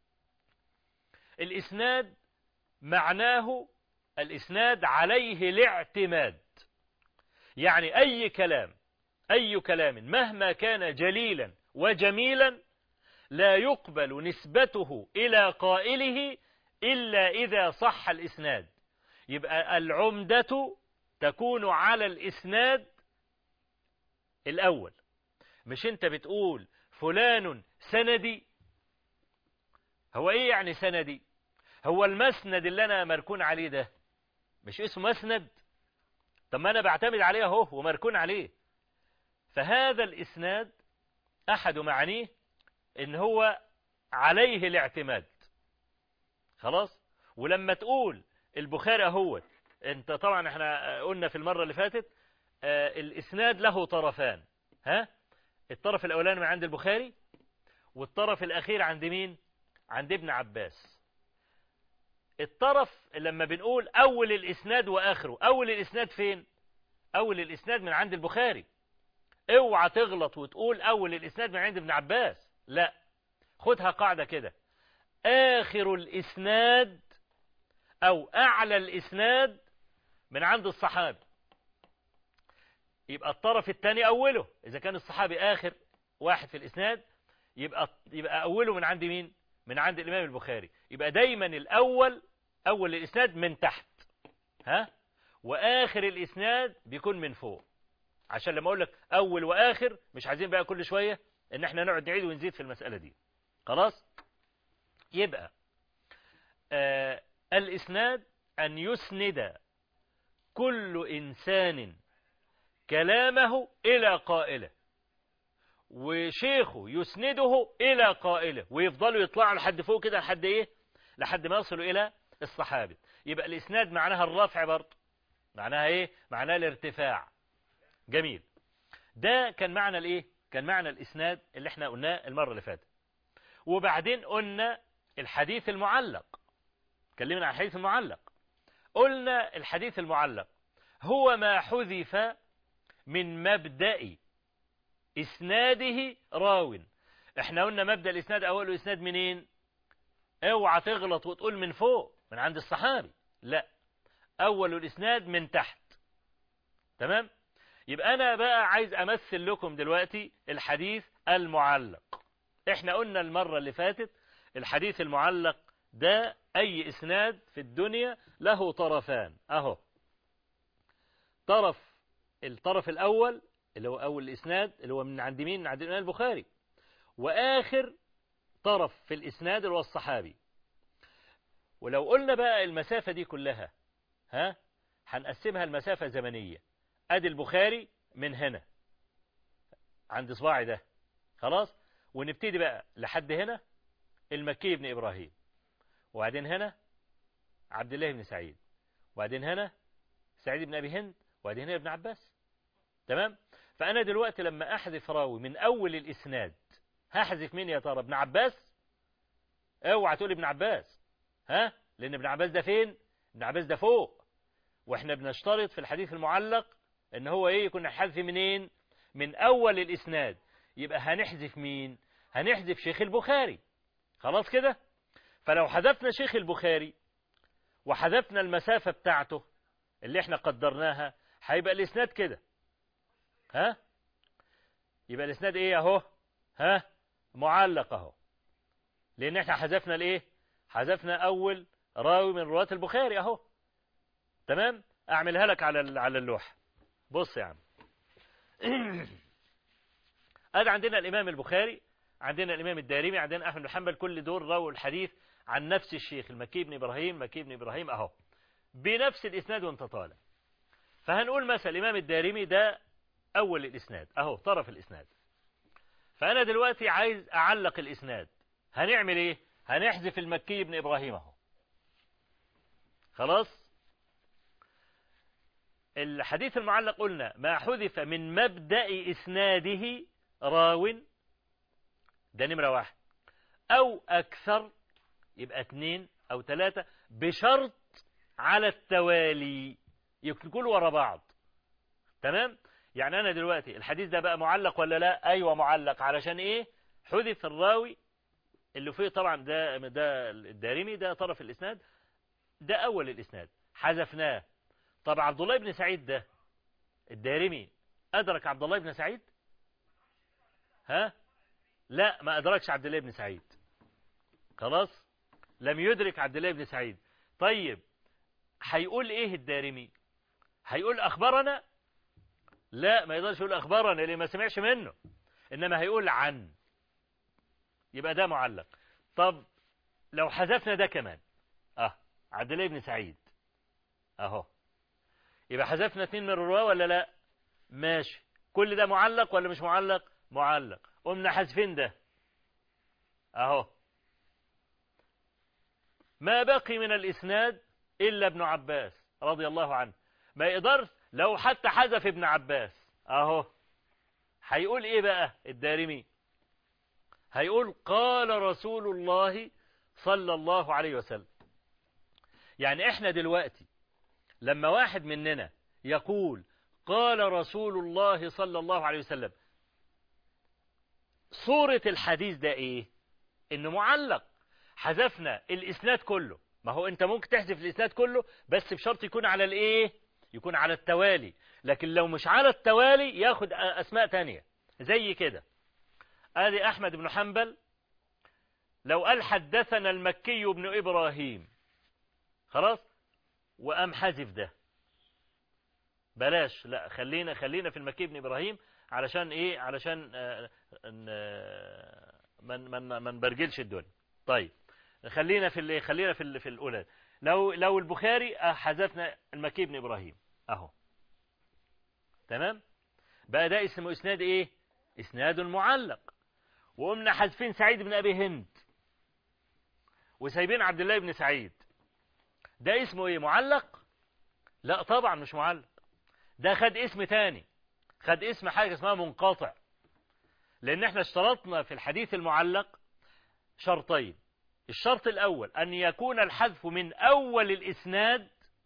الإسناد معناه الإسناد عليه الاعتماد يعني أي كلام أي كلام مهما كان جليلا وجميلا لا يقبل نسبته إلى قائله إلا إذا صح الإسناد يبقى العمدة تكون على الإسناد الأول مش أنت بتقول فلان سندي هو إيه يعني سندي هو المسند اللي أنا مركون عليه ده مش اسمه مسند طب ما أنا بعتمد عليه أهو ومركون عليه فهذا الإسناد أحد معانيه إن هو عليه الاعتماد خلاص ولما تقول البخاري اهوت انت طبعا احنا قلنا في المرة اللي فاتت آه الاسناد له طرفان ها الطرف الاولاني من عند البخاري والطرف الاخير عند مين عند ابن عباس الطرف لما بنقول اول الاسناد واخره اول الاسناد فين اول الاسناد من عند البخاري اوعى تغلط وتقول اول الاسناد من عند ابن عباس لا خدها قاعدة كده آخر الإسناد أو أعلى الإسناد من عند الصحابي يبقى الطرف الثاني أوله إذا كان الصحابي آخر واحد في الإسناد يبقى يبقى أوله من عند مين؟ من عند الإمام البخاري يبقى دايما الأول أول الإسناد من تحت ها؟ وآخر الإسناد بيكون من فوق عشان لما أقول لك أول وآخر مش عايزين بقى كل شوية إن إحنا نقعد نعيد ونزيد في المسألة دي خلاص؟ يبقى آه الإسناد أن يسند كل إنسان كلامه إلى قائله وشيخه يسنده إلى قائله ويفضلوا يطلعوا لحد فوق كده لحد إيه لحد ما يصلوا إلى الصحابي يبقى الإسناد معناها الرفع برضه معناها إيه معناها الارتفاع جميل ده كان معنى الإيه كان معنى الإسناد اللي احنا قلناه المرة اللي فاتت وبعدين قلنا الحديث المعلق اتكلمنا عن الحديث المعلق قلنا الحديث المعلق هو ما حذف من مبدأ إسناده راو احنا قلنا مبدأ الإسناد أوله إسناد منين اوعى تغلط وتقول من فوق من عند الصحابي لا أول الإسناد من تحت تمام يبقى أنا بقى عايز أمثل لكم دلوقتي الحديث المعلق احنا قلنا المرة اللي فاتت الحديث المعلق ده أي إسناد في الدنيا له طرفان أهو طرف الطرف الأول اللي هو أول الإسناد اللي هو من عند مين من عند الإمام البخاري وآخر طرف في الإسناد اللي هو الصحابي ولو قلنا بقى المسافة دي كلها ها هنقسمها المسافة زمنية أدي البخاري من هنا عند صباعي ده خلاص ونبتدي بقى لحد هنا المكي بن إبراهيم وبعدين هنا عبد الله بن سعيد وبعدين هنا سعيد بن أبي هند وبعدين هنا ابن عباس تمام فأنا دلوقتي لما أحذف راوي من أول الإسناد هحذف مين يا ترى ابن عباس اوعى تقول ابن عباس ها لأن ابن عباس ده فين ابن عباس ده فوق واحنا بنشترط في الحديث المعلق ان هو ايه يكون الحذف منين من اول الاسناد يبقى هنحذف مين هنحذف شيخ البخاري خلاص كده فلو حذفنا شيخ البخاري وحذفنا المسافة بتاعته اللي احنا قدرناها هيبقى الاسناد كده ها يبقى الاسناد ايه اهو ها معلق اهو لان احنا حذفنا الايه حذفنا اول راوي من رواة البخاري اهو تمام اعملها لك على على اللوحه بص يا عم ادي عندنا الامام البخاري عندنا الامام الدارمي عندنا احمد بن حنبل كل دول رووا الحديث عن نفس الشيخ المكي بن ابراهيم مكي بن ابراهيم اهو بنفس الاسناد وانت طالع فهنقول مثلا الامام الدارمي ده اول الاسناد اهو طرف الاسناد فانا دلوقتي عايز اعلق الاسناد هنعمل ايه هنحذف المكي بن ابراهيم اهو خلاص الحديث المعلق قلنا ما حذف من مبدأ إسناده راو ده نمرة واحد أو أكثر يبقى اثنين أو ثلاثة بشرط على التوالي يكون ورا بعض تمام يعني أنا دلوقتي الحديث ده بقى معلق ولا لا أيوة معلق علشان إيه حذف الراوي اللي فيه طبعا ده ده الدارمي ده طرف الإسناد ده أول الإسناد حذفناه طب عبد الله بن سعيد ده الدارمي أدرك عبد الله بن سعيد ها لا ما أدركش عبد الله بن سعيد خلاص لم يدرك عبد الله بن سعيد طيب هيقول ايه الدارمي هيقول اخبرنا لا ما يقدرش يقول اخبرنا اللي ما سمعش منه انما هيقول عن يبقى ده معلق طب لو حذفنا ده كمان اه عبد الله بن سعيد اهو يبقى حذفنا اثنين من الرواه ولا لا ماشي كل ده معلق ولا مش معلق معلق قمنا حذفين ده اهو ما بقي من الاسناد الا ابن عباس رضي الله عنه ما يقدرش لو حتى حذف ابن عباس اهو هيقول ايه بقى الدارمي هيقول قال رسول الله صلى الله عليه وسلم يعني احنا دلوقتي لما واحد مننا يقول قال رسول الله صلى الله عليه وسلم صورة الحديث ده ايه انه معلق حذفنا الاسناد كله ما هو انت ممكن تحذف الاسناد كله بس بشرط يكون على الايه يكون على التوالي لكن لو مش على التوالي ياخد اسماء تانية زي كده ادي احمد بن حنبل لو قال حدثنا المكي بن ابراهيم خلاص وقام حذف ده بلاش لا خلينا خلينا في المكي بن ابراهيم علشان ايه علشان آه من من ما نبرجلش الدنيا طيب خلينا في اللي خلينا في اللي في الاولى لو لو البخاري حذفنا المكي بن ابراهيم اهو تمام بقى ده اسمه اسناد ايه اسناد معلق وقمنا حذفين سعيد بن ابي هند وسايبين عبد الله بن سعيد ده اسمه ايه معلق لا طبعا مش معلق ده خد اسم تاني خد اسم حاجه اسمها منقطع لان احنا اشترطنا في الحديث المعلق شرطين الشرط الأول أن يكون الحذف من أول الإسناد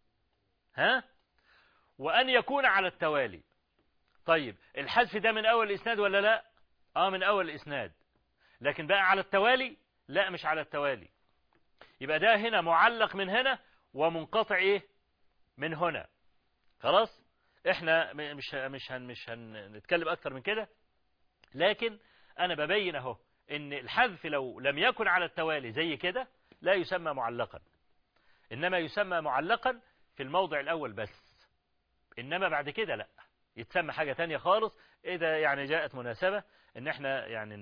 ها وأن يكون على التوالي طيب الحذف ده من أول الإسناد ولا لا آه من أول الإسناد لكن بقى على التوالي لا مش على التوالي يبقى ده هنا معلق من هنا ومنقطع إيه من هنا خلاص احنا مش مش هن مش هنتكلم أكتر من كده لكن أنا ببين أهو ان الحذف لو لم يكن على التوالي زي كده لا يسمى معلقا انما يسمى معلقا في الموضع الاول بس انما بعد كده لا يتسمى حاجة تانية خالص اذا يعني جاءت مناسبة ان احنا يعني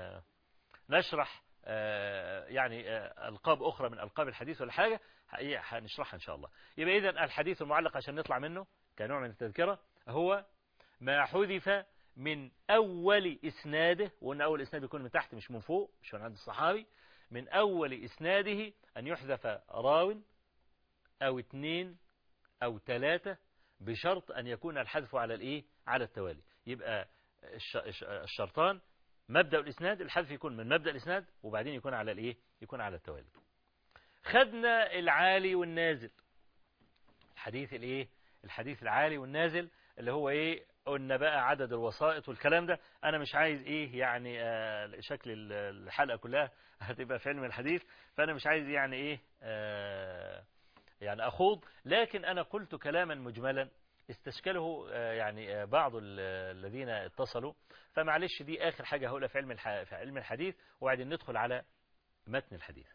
نشرح يعني القاب اخرى من القاب الحديث ولا حاجة هنشرحها ان شاء الله يبقى اذا الحديث المعلق عشان نطلع منه كنوع من التذكرة هو ما حذف من أول إسناده وأن أول إسناد يكون من تحت مش من فوق مش من عند الصحابي من أول إسناده أن يحذف راو أو اثنين أو ثلاثة بشرط أن يكون الحذف على الإيه على التوالي يبقى الشرطان مبدأ الإسناد الحذف يكون من مبدأ الإسناد وبعدين يكون على الإيه يكون على التوالي خدنا العالي والنازل الحديث الإيه الحديث العالي والنازل اللي هو إيه قلنا بقى عدد الوسائط والكلام ده انا مش عايز ايه يعني آه شكل الحلقه كلها هتبقى في علم الحديث فانا مش عايز يعني ايه آه يعني اخوض لكن انا قلت كلاما مجملا استشكله آه يعني بعض الذين اتصلوا فمعلش دي اخر حاجه هقولها في علم في علم الحديث وبعدين ندخل على متن الحديث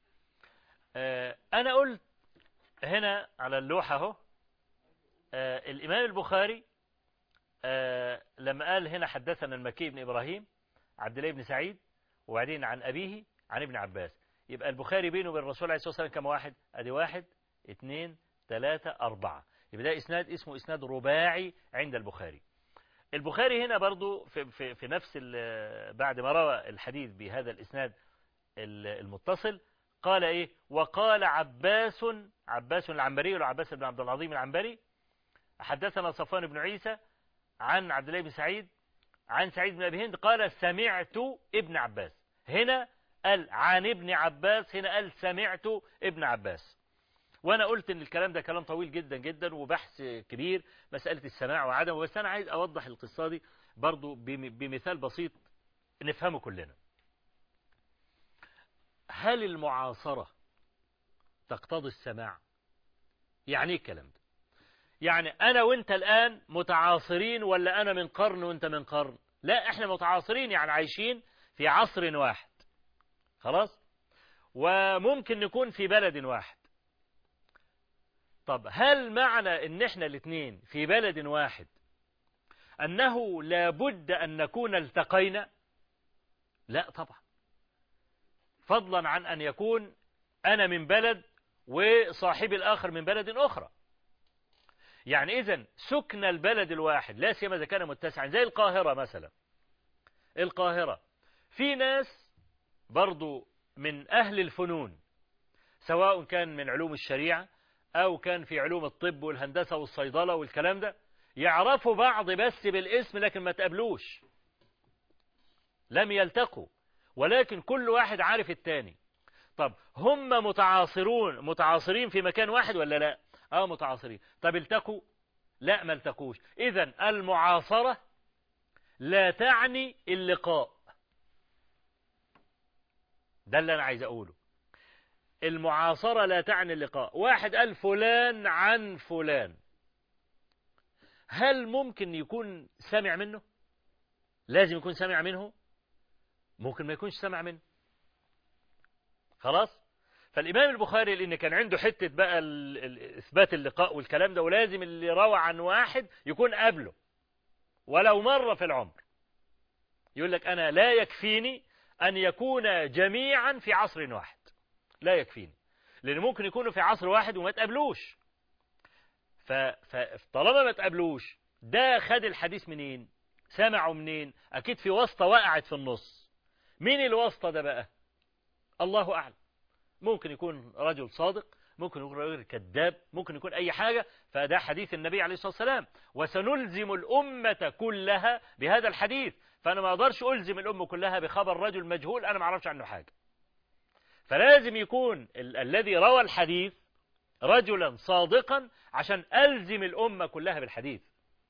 انا قلت هنا على اللوحه اهو الامام البخاري آه لما قال هنا حدثنا المكي بن إبراهيم عبد الله بن سعيد وبعدين عن أبيه عن ابن عباس يبقى البخاري بينه وبين الرسول عليه الصلاة والسلام كم واحد أدي واحد اثنين ثلاثة أربعة يبقى ده إسناد اسمه إسناد رباعي عند البخاري البخاري هنا برضو في, في, في نفس بعد ما روى الحديث بهذا الإسناد المتصل قال إيه وقال عباس عباس العنبري وعباس بن عبد العظيم العنبري حدثنا صفوان بن عيسى عن عبد الله بن سعيد عن سعيد بن أبي هند قال سمعت ابن عباس هنا قال عن ابن عباس هنا قال سمعت ابن عباس وانا قلت ان الكلام ده كلام طويل جدا جدا وبحث كبير مسألة السماع وعدمه بس انا عايز اوضح القصة دي برضو بمثال بسيط نفهمه كلنا هل المعاصرة تقتضي السماع يعني ايه الكلام ده يعني أنا وأنت الآن متعاصرين ولا أنا من قرن وأنت من قرن لا إحنا متعاصرين يعني عايشين في عصر واحد خلاص وممكن نكون في بلد واحد طب هل معنى ان احنا الاثنين في بلد واحد انه لابد ان نكون التقينا لا طبعا فضلا عن ان يكون انا من بلد وصاحبي الاخر من بلد اخرى يعني اذا سكن البلد الواحد لا سيما اذا كان متسعا زي القاهره مثلا القاهره في ناس برضو من اهل الفنون سواء كان من علوم الشريعه أو كان في علوم الطب والهندسة والصيدلة والكلام ده يعرفوا بعض بس بالاسم لكن ما تقابلوش لم يلتقوا ولكن كل واحد عارف التاني طب هم متعاصرون متعاصرين في مكان واحد ولا لا اه متعاصرين طب التقوا لا ما التقوش اذا المعاصرة لا تعني اللقاء ده اللي انا عايز اقوله المعاصرة لا تعني اللقاء واحد قال فلان عن فلان هل ممكن يكون سامع منه لازم يكون سامع منه ممكن ما يكونش سامع منه خلاص فالإمام البخاري لأن كان عنده حتة بقى إثبات اللقاء والكلام ده ولازم اللي روى عن واحد يكون قبله ولو مرة في العمر يقول لك أنا لا يكفيني أن يكون جميعا في عصر واحد لا يكفيني لأن ممكن يكونوا في عصر واحد وما تقابلوش فطالما ما تقابلوش ده خد الحديث منين سمعوا منين أكيد في واسطة وقعت في النص مين الواسطة ده بقى الله أعلم ممكن يكون رجل صادق ممكن يكون رجل كذاب ممكن يكون أي حاجة فده حديث النبي عليه الصلاة والسلام وسنلزم الأمة كلها بهذا الحديث فأنا ما أقدرش ألزم الأمة كلها بخبر رجل مجهول أنا ما أعرفش عنه حاجة فلازم يكون ال الذي روى الحديث رجلا صادقا عشان ألزم الأمة كلها بالحديث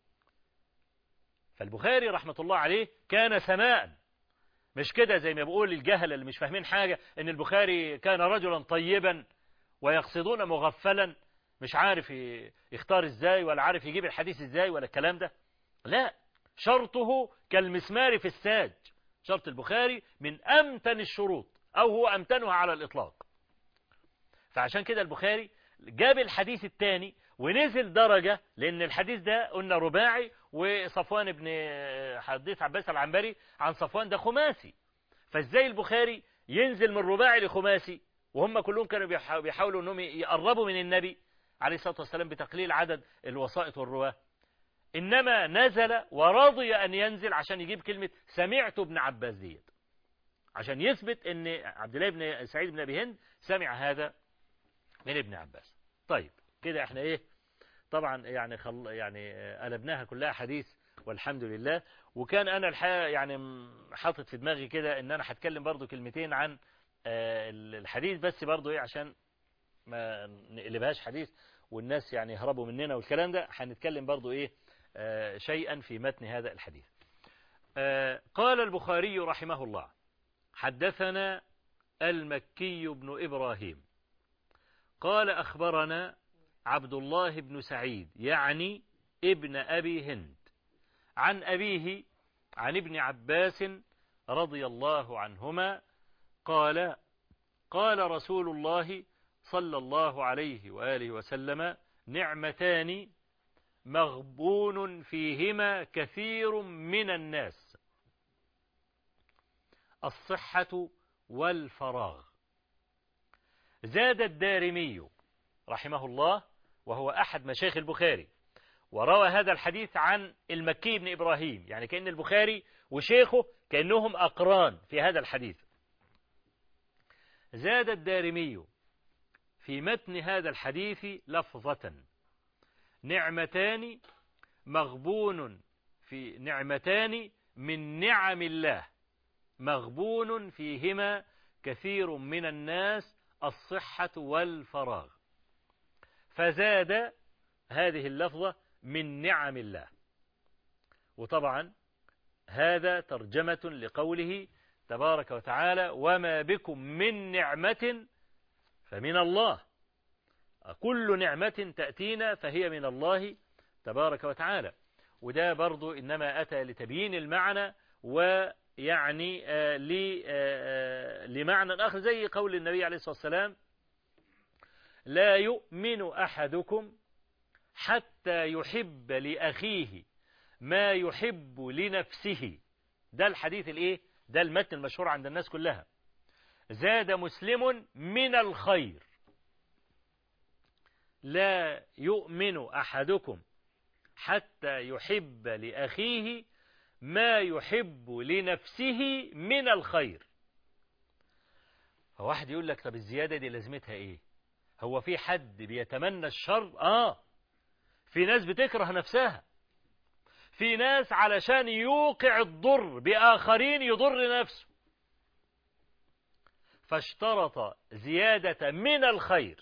فالبخاري رحمة الله عليه كان سماء مش كده زي ما بقول الجهل اللي مش فاهمين حاجة ان البخاري كان رجلا طيبا ويقصدون مغفلا مش عارف يختار ازاي ولا عارف يجيب الحديث ازاي ولا الكلام ده لا شرطه كالمسمار في الساج شرط البخاري من أمتن الشروط أو هو أمتنها على الإطلاق فعشان كده البخاري جاب الحديث الثاني ونزل درجة لأن الحديث ده قلنا رباعي وصفوان بن حديث عباس العنبري عن صفوان ده خماسي فازاي البخاري ينزل من رباعي لخماسي وهم كلهم كانوا بيحاولوا انهم يقربوا من النبي عليه الصلاة والسلام بتقليل عدد الوسائط والرواه إنما نزل ورضي أن ينزل عشان يجيب كلمة سمعت ابن عباس ديت عشان يثبت ان عبد الله بن سعيد بن ابي هند سمع هذا من ابن عباس طيب كده احنا ايه طبعا يعني خل يعني قلبناها كلها حديث والحمد لله وكان انا الحقيقه يعني حاطط في دماغي كده ان انا هتكلم برضو كلمتين عن الحديث بس برضو ايه عشان ما نقلبهاش حديث والناس يعني يهربوا مننا والكلام ده هنتكلم برضو ايه شيئا في متن هذا الحديث قال البخاري رحمه الله حدثنا المكي بن إبراهيم قال أخبرنا عبد الله بن سعيد يعني ابن أبي هند عن أبيه عن ابن عباس رضي الله عنهما قال قال رسول الله صلى الله عليه وآله وسلم نعمتان مغبون فيهما كثير من الناس الصحة والفراغ زاد الدارمي رحمه الله وهو أحد مشايخ البخاري وروى هذا الحديث عن المكي بن إبراهيم يعني كأن البخاري وشيخه كأنهم أقران في هذا الحديث زاد الدارمي في متن هذا الحديث لفظة نعمتان مغبون في نعمتان من نعم الله مغبون فيهما كثير من الناس الصحة والفراغ فزاد هذه اللفظة من نعم الله وطبعا هذا ترجمة لقوله تبارك وتعالى وما بكم من نعمة فمن الله كل نعمة تأتينا فهي من الله تبارك وتعالى وده برضو إنما أتى لتبيين المعنى ويعني آه لمعنى آخر زي قول النبي عليه الصلاة والسلام لا يؤمن أحدكم حتى يحب لأخيه ما يحب لنفسه ده الحديث الايه ده المتن المشهور عند الناس كلها زاد مسلم من الخير لا يؤمن أحدكم حتى يحب لأخيه ما يحب لنفسه من الخير فواحد يقول لك طب الزيادة دي لازمتها ايه هو في حد بيتمنى الشر اه في ناس بتكره نفسها في ناس علشان يوقع الضر بآخرين يضر نفسه فاشترط زيادة من الخير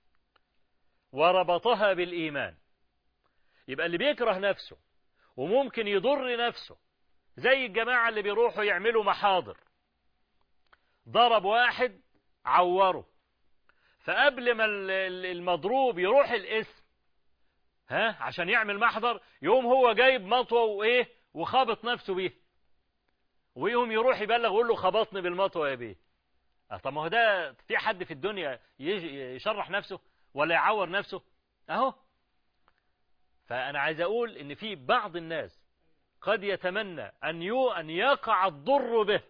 وربطها بالإيمان يبقى اللي بيكره نفسه وممكن يضر نفسه زي الجماعة اللي بيروحوا يعملوا محاضر ضرب واحد عوره فقبل ما المضروب يروح الاسم ها عشان يعمل محضر يقوم هو جايب مطوة وايه وخابط نفسه بيه ويقوم يروح يبلغ ويقول له خبطني بالمطوة يا بيه طب ما هو ده في حد في الدنيا يشرح نفسه ولا يعور نفسه اهو فانا عايز اقول ان في بعض الناس قد يتمنى ان يو ان يقع الضر به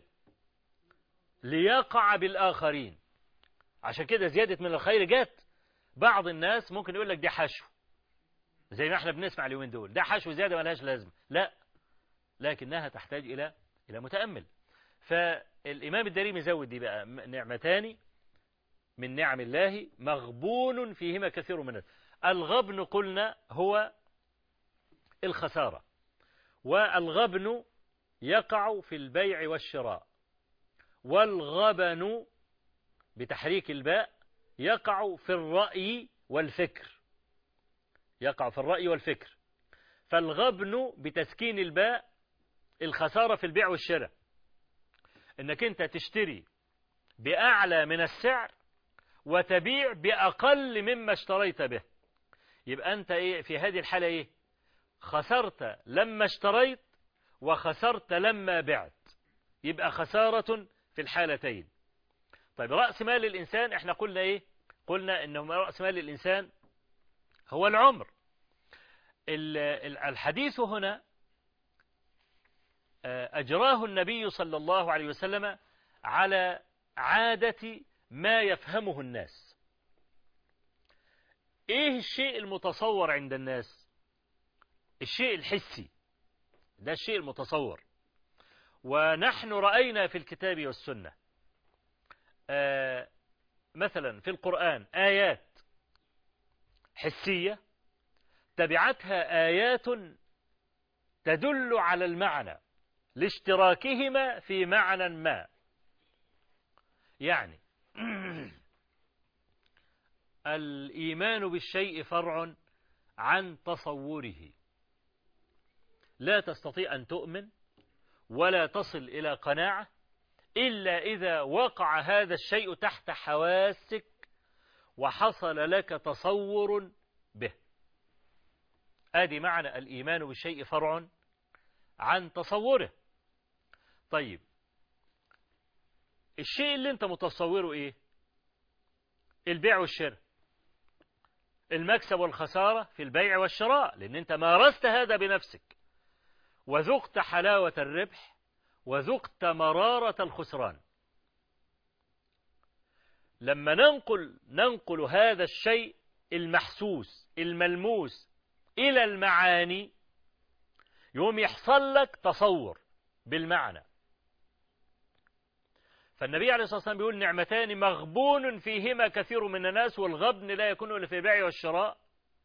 ليقع بالاخرين عشان كده زيادة من الخير جت بعض الناس ممكن يقول لك دي حشو زي ما احنا بنسمع اليومين دول ده حشو زيادة ملهاش لازمة لا لكنها تحتاج إلى إلى متأمل فالإمام الدارمي زود دي بقى نعمتان من نعم الله مغبون فيهما كثير من الناس الغبن قلنا هو الخسارة والغبن يقع في البيع والشراء والغبن بتحريك الباء يقع في الرأي والفكر يقع في الرأي والفكر فالغبن بتسكين الباء الخسارة في البيع والشراء انك انت تشتري بأعلى من السعر وتبيع بأقل مما اشتريت به يبقى انت ايه في هذه الحالة ايه خسرت لما اشتريت وخسرت لما بعت يبقى خسارة في الحالتين طيب رأس مال الإنسان احنا قلنا ايه قلنا انه رأس مال الإنسان هو العمر الحديث هنا أجراه النبي صلى الله عليه وسلم على عادة ما يفهمه الناس ايه الشيء المتصور عند الناس الشيء الحسي ده الشيء المتصور ونحن رأينا في الكتاب والسنة آه مثلا في القرآن آيات حسية تبعتها آيات تدل على المعنى لاشتراكهما في معنى ما يعني الإيمان بالشيء فرع عن تصوره لا تستطيع أن تؤمن ولا تصل إلى قناعة إلا إذا وقع هذا الشيء تحت حواسك وحصل لك تصور به آدي معنى الإيمان بالشيء فرع عن تصوره طيب الشيء اللي انت متصوره ايه البيع والشراء المكسب والخسارة في البيع والشراء لان انت مارست هذا بنفسك وذقت حلاوة الربح وذقت مرارة الخسران لما ننقل ننقل هذا الشيء المحسوس الملموس إلى المعاني يوم يحصل لك تصور بالمعنى فالنبي عليه الصلاة والسلام بيقول نعمتان مغبون فيهما كثير من الناس والغبن لا يكون إلا في البيع والشراء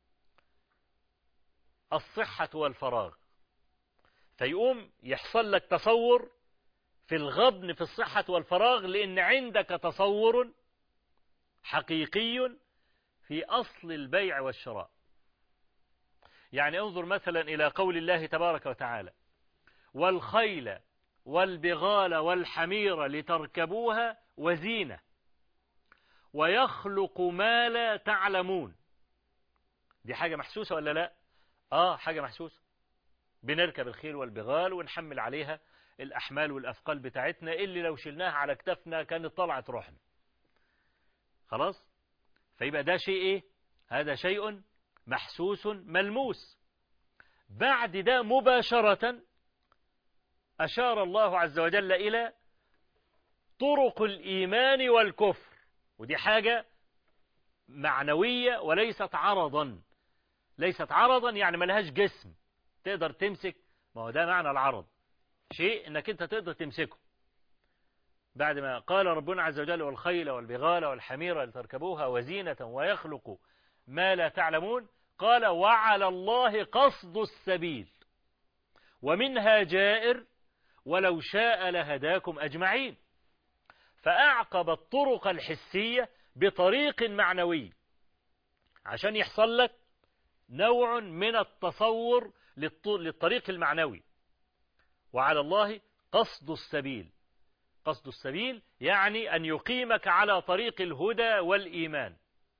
الصحة والفراغ فيقوم يحصل لك تصور في الغبن في الصحة والفراغ لأن عندك تصور حقيقي في أصل البيع والشراء يعني انظر مثلا إلى قول الله تبارك وتعالى والخيل والبغال والحمير لتركبوها وزينة ويخلق ما لا تعلمون دي حاجة محسوسة ولا لا آه حاجة محسوسة بنركب الخيل والبغال ونحمل عليها الأحمال والأثقال بتاعتنا اللي لو شلناها على كتفنا كانت طلعت روحنا خلاص فيبقى ده شيء إيه هذا شيء محسوس ملموس بعد ده مباشرة أشار الله عز وجل إلى طرق الإيمان والكفر ودي حاجة معنوية وليست عرضا ليست عرضا يعني ملهاش جسم تقدر تمسك ما هو ده معنى العرض شيء انك انت تقدر تمسكه بعد ما قال ربنا عز وجل والخيل والبغال والحمير لتركبوها وزينة ويخلق ما لا تعلمون قال وعلى الله قصد السبيل ومنها جائر ولو شاء لهداكم أجمعين فأعقب الطرق الحسية بطريق معنوي عشان يحصل لك نوع من التصور للطريق المعنوي وعلى الله قصد السبيل قصد السبيل يعني أن يقيمك على طريق الهدى والإيمان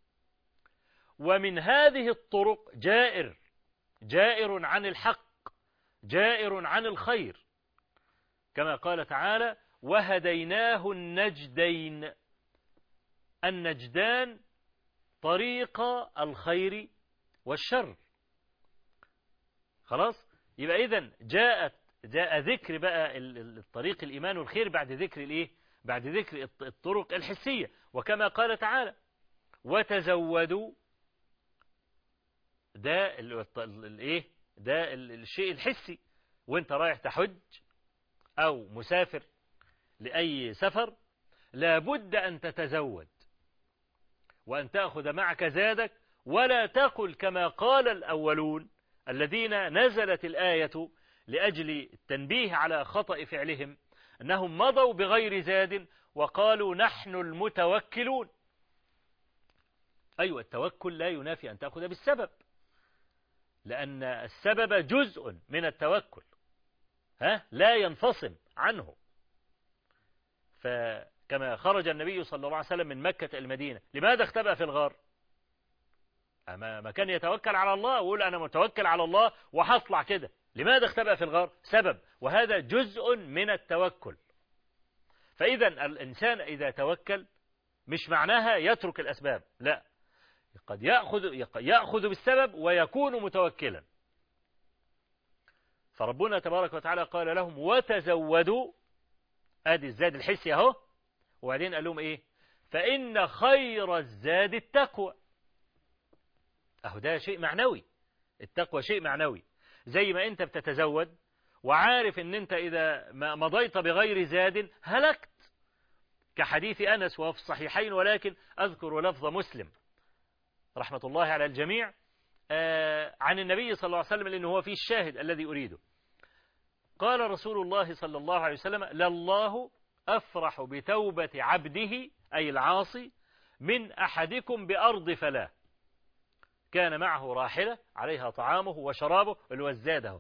ومن هذه الطرق جائر جائر عن الحق جائر عن الخير كما قال تعالى وهديناه النجدين النجدان طريق الخير والشر خلاص يبقى إذن جاءت جاء ذكر بقى الطريق الإيمان والخير بعد ذكر الإيه بعد ذكر الطرق الحسية وكما قال تعالى وتزودوا ده الايه ده الشيء الحسي وانت رايح تحج او مسافر لأي سفر لابد أن تتزود وأن تأخذ معك زادك ولا تقل كما قال الأولون الذين نزلت الآية لأجل التنبيه على خطأ فعلهم أنهم مضوا بغير زاد وقالوا نحن المتوكلون أيوة التوكل لا ينافي أن تأخذ بالسبب لأن السبب جزء من التوكل ها لا ينفصم عنه فكما خرج النبي صلى الله عليه وسلم من مكة المدينة لماذا اختبأ في الغار أما ما كان يتوكل على الله ويقول أنا متوكل على الله وهطلع كده لماذا اختبأ في الغار سبب وهذا جزء من التوكل فإذا الإنسان إذا توكل مش معناها يترك الأسباب لا قد يأخذ, يأخذ بالسبب ويكون متوكلا فربنا تبارك وتعالى قال لهم وتزودوا ادي الزاد الحسي اهو وبعدين قال لهم ايه فإن خير الزاد التقوى اهو ده شيء معنوي التقوى شيء معنوي زي ما انت بتتزود وعارف ان انت اذا ما مضيت بغير زاد هلكت كحديث انس وهو في الصحيحين ولكن اذكر لفظ مسلم رحمة الله على الجميع آه عن النبي صلى الله عليه وسلم لأنه هو فيه الشاهد الذي أريده قال رسول الله صلى الله عليه وسلم لله أفرح بتوبة عبده أي العاصي من أحدكم بأرض فلا كان معه راحلة عليها طعامه وشرابه الوزاده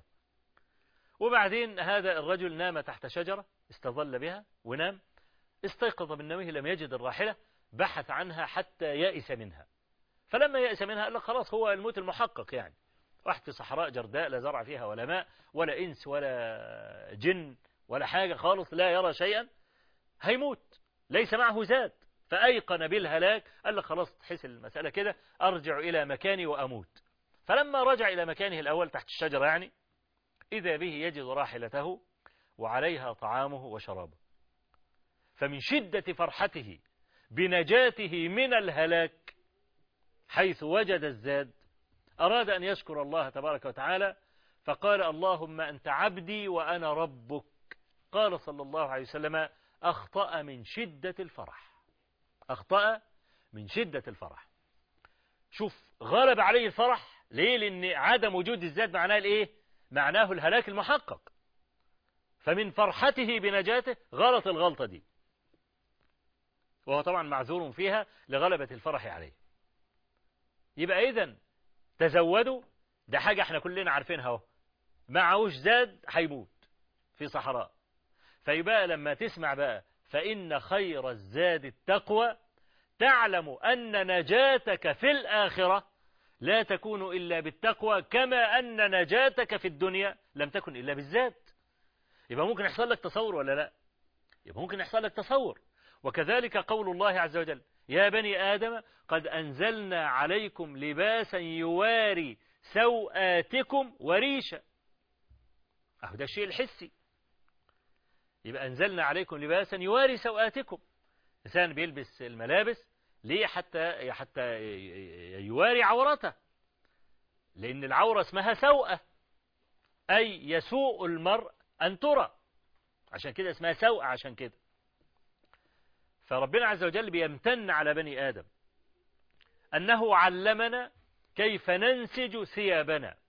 وبعدين هذا الرجل نام تحت شجرة استظل بها ونام استيقظ من نومه لم يجد الراحلة بحث عنها حتى يأس منها فلما يأس منها قال لك خلاص هو الموت المحقق يعني واحد في صحراء جرداء لا زرع فيها ولا ماء ولا إنس ولا جن ولا حاجة خالص لا يرى شيئا هيموت ليس معه زاد فأيقن بالهلاك قال لك خلاص تحس المسألة كده أرجع إلى مكاني وأموت فلما رجع إلى مكانه الأول تحت الشجرة يعني إذا به يجد راحلته وعليها طعامه وشرابه فمن شدة فرحته بنجاته من الهلاك حيث وجد الزاد أراد أن يشكر الله تبارك وتعالى فقال اللهم أنت عبدي وأنا ربك قال صلى الله عليه وسلم أخطأ من شدة الفرح أخطأ من شدة الفرح شوف غلب عليه الفرح ليه لأن عدم وجود الزاد معناه الإيه معناه الهلاك المحقق فمن فرحته بنجاته غلط الغلطة دي وهو طبعا معذور فيها لغلبة الفرح عليه يبقى إذا تزودوا ده حاجة احنا كلنا عارفينها اهو معهوش زاد هيموت في صحراء فيبقى لما تسمع بقى فإن خير الزاد التقوى تعلم أن نجاتك في الآخرة لا تكون إلا بالتقوى كما أن نجاتك في الدنيا لم تكن إلا بالذات يبقى ممكن يحصل لك تصور ولا لا يبقى ممكن يحصل لك تصور وكذلك قول الله عز وجل يا بني آدم قد أنزلنا عليكم لباسا يواري سوآتكم وريشا أهو ده الشيء الحسي يبقى أنزلنا عليكم لباسا يواري سوآتكم إنسان بيلبس الملابس ليه حتى حتى يواري عورته لأن العورة اسمها سوءة أي يسوء المرء أن ترى عشان كده اسمها سوءة عشان كده فربنا عز وجل بيمتن على بني آدم أنه علمنا كيف ننسج ثيابنا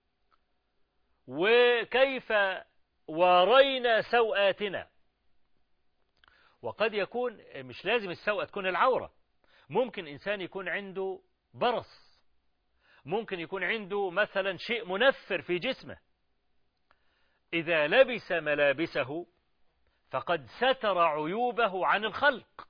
وكيف وارينا سوآتنا وقد يكون مش لازم السوءة تكون العورة ممكن إنسان يكون عنده برص ممكن يكون عنده مثلا شيء منفر في جسمه إذا لبس ملابسه فقد ستر عيوبه عن الخلق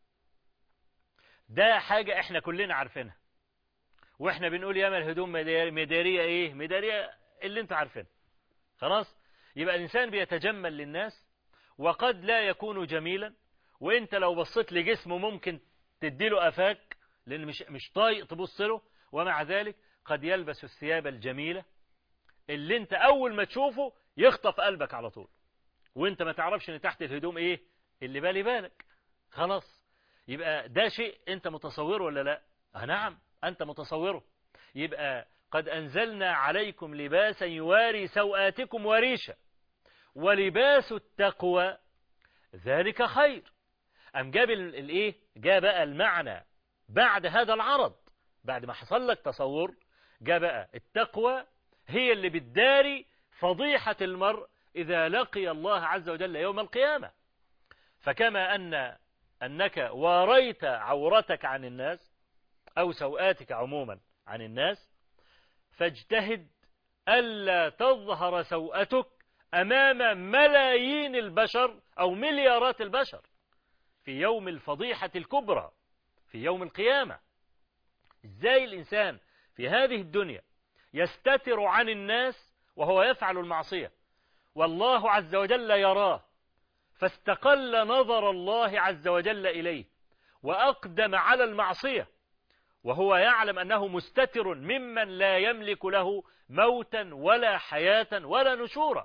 ده حاجة احنا كلنا عارفينها واحنا بنقول ياما الهدوم مدارية ايه مدارية اللي انتوا عارفينها خلاص يبقى الانسان بيتجمل للناس وقد لا يكون جميلا وانت لو بصيت لجسمه ممكن تديله افاك لان مش مش طايق تبص له ومع ذلك قد يلبس الثياب الجميلة اللي انت اول ما تشوفه يخطف قلبك على طول وانت ما تعرفش ان تحت الهدوم ايه اللي بالي بالك خلاص يبقى ده شيء انت متصوره ولا لا اه نعم انت متصوره يبقى قد انزلنا عليكم لباسا يواري سوآتكم وريشا ولباس التقوى ذلك خير أم جاب الايه جاء بقى المعنى بعد هذا العرض بعد ما حصل لك تصور جاء بقى التقوى هي اللي بتداري فضيحة المرء إذا لقي الله عز وجل يوم القيامة فكما أن أنك واريت عورتك عن الناس أو سوآتك عموما عن الناس فاجتهد ألا تظهر سوءتك أمام ملايين البشر أو مليارات البشر في يوم الفضيحة الكبرى في يوم القيامة إزاي الإنسان في هذه الدنيا يستتر عن الناس وهو يفعل المعصية والله عز وجل يراه فاستقل نظر الله عز وجل إليه وأقدم على المعصية وهو يعلم أنه مستتر ممن لا يملك له موتا ولا حياة ولا نشورا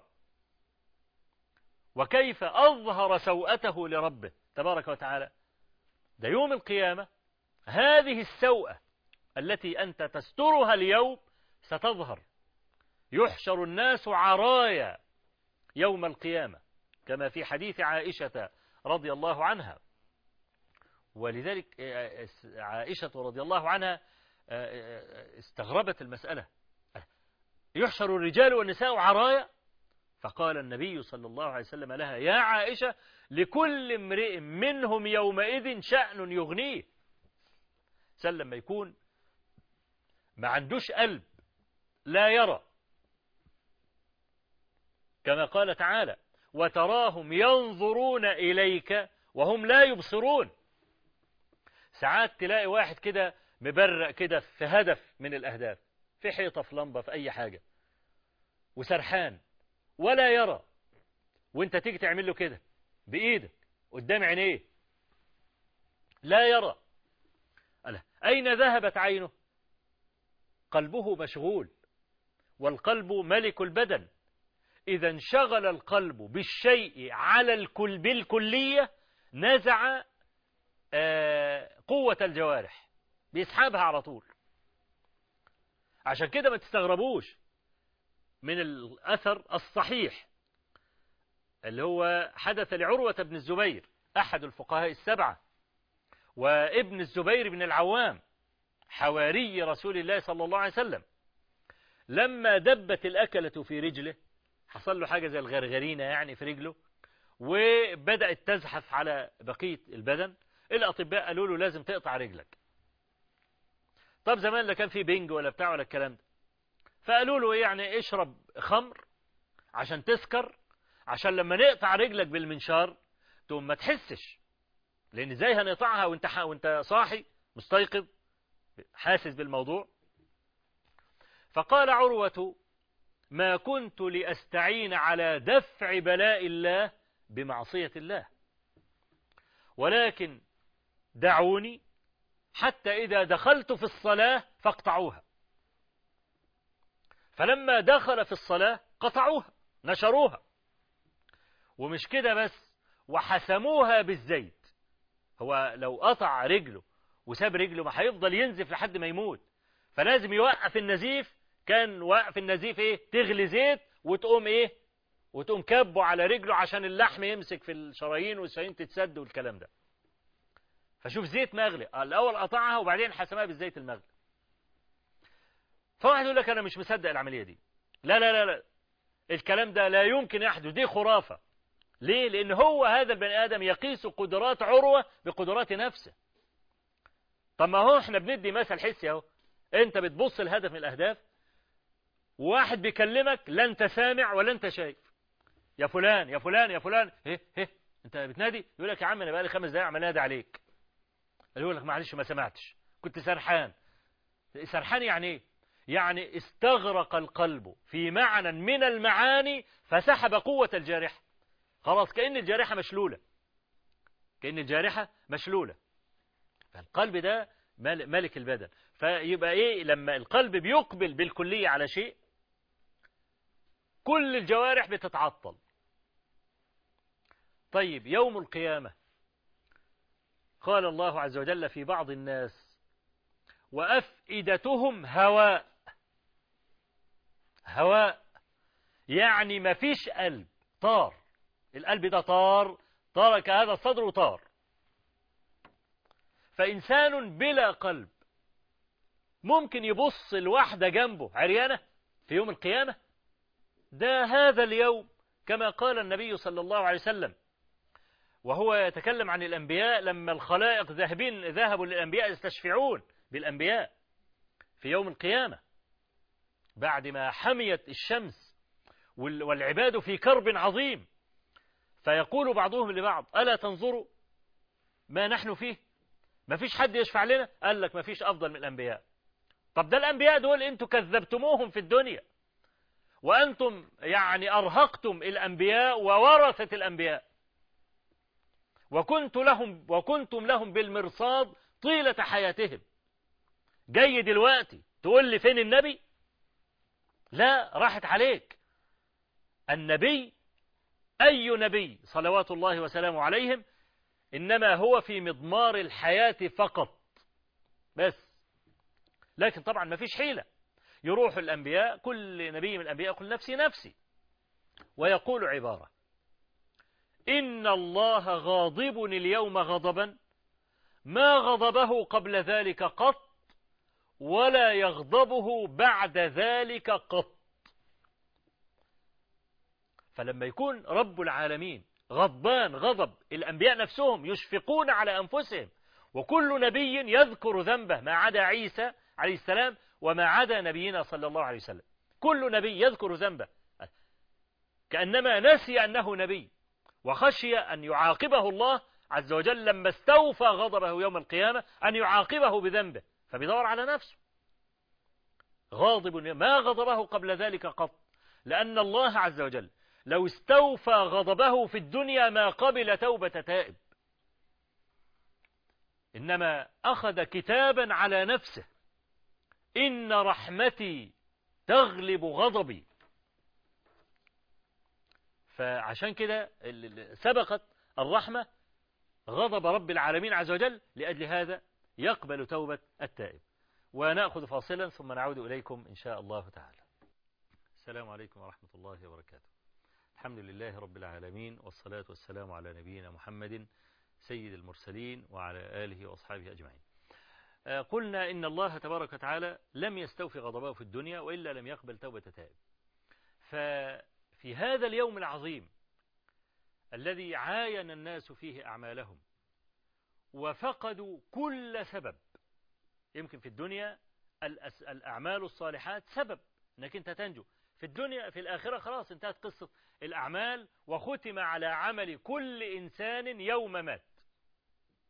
وكيف أظهر سوءته لربه تبارك وتعالى ده يوم القيامة هذه السوءة التي أنت تسترها اليوم ستظهر يحشر الناس عرايا يوم القيامة كما في حديث عائشة رضي الله عنها ولذلك عائشة رضي الله عنها استغربت المسألة يحشر الرجال والنساء عرايا فقال النبي صلى الله عليه وسلم لها يا عائشة لكل امرئ منهم يومئذ شأن يغنيه سلم ما يكون ما عندوش قلب لا يرى كما قال تعالى وتراهم ينظرون إليك وهم لا يبصرون ساعات تلاقي واحد كده مبرق كده في هدف من الأهداف في حيطة في لمبة في أي حاجة وسرحان ولا يرى وانت تيجي تعمل له كده بإيدك قدام عينيه لا يرى ألا أين ذهبت عينه قلبه مشغول والقلب ملك البدن إذا انشغل القلب بالشيء على الكل بالكلية نزع قوة الجوارح بيسحبها على طول عشان كده ما تستغربوش من الأثر الصحيح اللي هو حدث لعروة بن الزبير أحد الفقهاء السبعة وابن الزبير بن العوام حواري رسول الله صلى الله عليه وسلم لما دبت الأكلة في رجله حصل له حاجة زي الغرغرينة يعني في رجله وبدأت تزحف على بقية البدن الأطباء قالوا له لازم تقطع رجلك طب زمان لا كان في بنج ولا بتاع ولا الكلام ده فقالوا له يعني اشرب خمر عشان تسكر عشان لما نقطع رجلك بالمنشار تقوم ما تحسش لأن ازاي هنقطعها وانت ح... وانت صاحي مستيقظ حاسس بالموضوع فقال عروة ما كنت لأستعين على دفع بلاء الله بمعصية الله ولكن دعوني حتى إذا دخلت في الصلاة فاقطعوها فلما دخل في الصلاة قطعوها نشروها ومش كده بس وحسموها بالزيت هو لو قطع رجله وساب رجله ما هيفضل ينزف لحد ما يموت فلازم يوقف النزيف كان وقف النزيف ايه تغلي زيت وتقوم ايه وتقوم كبه على رجله عشان اللحم يمسك في الشرايين والشرايين تتسد والكلام ده فشوف زيت مغلي الاول قطعها وبعدين حسمها بالزيت المغلي فواحد يقول لك انا مش مصدق العمليه دي لا لا لا لا الكلام ده لا يمكن يحدث دي خرافه ليه لان هو هذا البني ادم يقيس قدرات عروه بقدرات نفسه طب ما هو احنا بندي مثل حسي اهو انت بتبص الهدف من الاهداف وواحد بيكلمك لا انت سامع ولا انت شايف يا فلان يا فلان يا فلان ايه ايه انت بتنادي يقول لك يا عم انا بقالي خمس دقايق عمال انادي عليك يقول لك معلش ما سمعتش كنت سرحان سرحان يعني ايه يعني استغرق القلب في معنى من المعاني فسحب قوة الجارحة خلاص كأن الجارحة مشلولة كأن الجارحة مشلولة فالقلب ده ملك البدن فيبقى ايه لما القلب بيقبل بالكلية على شيء كل الجوارح بتتعطل طيب يوم القيامة قال الله عز وجل في بعض الناس وأفئدتهم هواء هواء يعني ما فيش قلب طار القلب ده طار ترك هذا الصدر وطار فإنسان بلا قلب ممكن يبص الواحدة جنبه عريانة في يوم القيامة ده هذا اليوم كما قال النبي صلى الله عليه وسلم وهو يتكلم عن الأنبياء لما الخلائق ذاهبين ذهبوا للأنبياء يستشفعون بالأنبياء في يوم القيامة بعد ما حميت الشمس والعباد في كرب عظيم فيقول بعضهم لبعض ألا تنظروا ما نحن فيه ما فيش حد يشفع لنا قال لك ما فيش أفضل من الأنبياء طب ده الأنبياء دول أنتم كذبتموهم في الدنيا وأنتم يعني أرهقتم الأنبياء وورثة الأنبياء وكنت لهم وكنتم لهم بالمرصاد طيلة حياتهم جاي دلوقتي تقول لي فين النبي لا راحت عليك النبي أي نبي صلوات الله وسلامه عليهم إنما هو في مضمار الحياة فقط بس لكن طبعا ما فيش حيلة يروح الأنبياء كل نبي من الأنبياء يقول نفسي نفسي ويقول عبارة إن الله غاضب اليوم غضبا ما غضبه قبل ذلك قط ولا يغضبه بعد ذلك قط فلما يكون رب العالمين غضبان غضب الأنبياء نفسهم يشفقون على أنفسهم وكل نبي يذكر ذنبه ما عدا عيسى عليه السلام وما عدا نبينا صلى الله عليه وسلم كل نبي يذكر ذنبه كأنما نسي أنه نبي وخشي أن يعاقبه الله عز وجل لما استوفى غضبه يوم القيامة أن يعاقبه بذنبه فبيدور على نفسه غاضب ما غضبه قبل ذلك قط لأن الله عز وجل لو استوفى غضبه في الدنيا ما قبل توبة تائب إنما أخذ كتابا على نفسه إن رحمتي تغلب غضبي فعشان كده سبقت الرحمة غضب رب العالمين عز وجل لأجل هذا يقبل توبة التائب ونأخذ فاصلا ثم نعود إليكم إن شاء الله تعالى السلام عليكم ورحمة الله وبركاته الحمد لله رب العالمين والصلاة والسلام على نبينا محمد سيد المرسلين وعلى آله وأصحابه أجمعين قلنا إن الله تبارك وتعالى لم يستوفي غضبه في الدنيا وإلا لم يقبل توبة تائب ففي هذا اليوم العظيم الذي عاين الناس فيه أعمالهم وفقدوا كل سبب يمكن في الدنيا الأعمال الصالحات سبب أنك أنت تنجو في الدنيا في الآخرة خلاص انتهت قصة الأعمال وختم على عمل كل إنسان يوم مات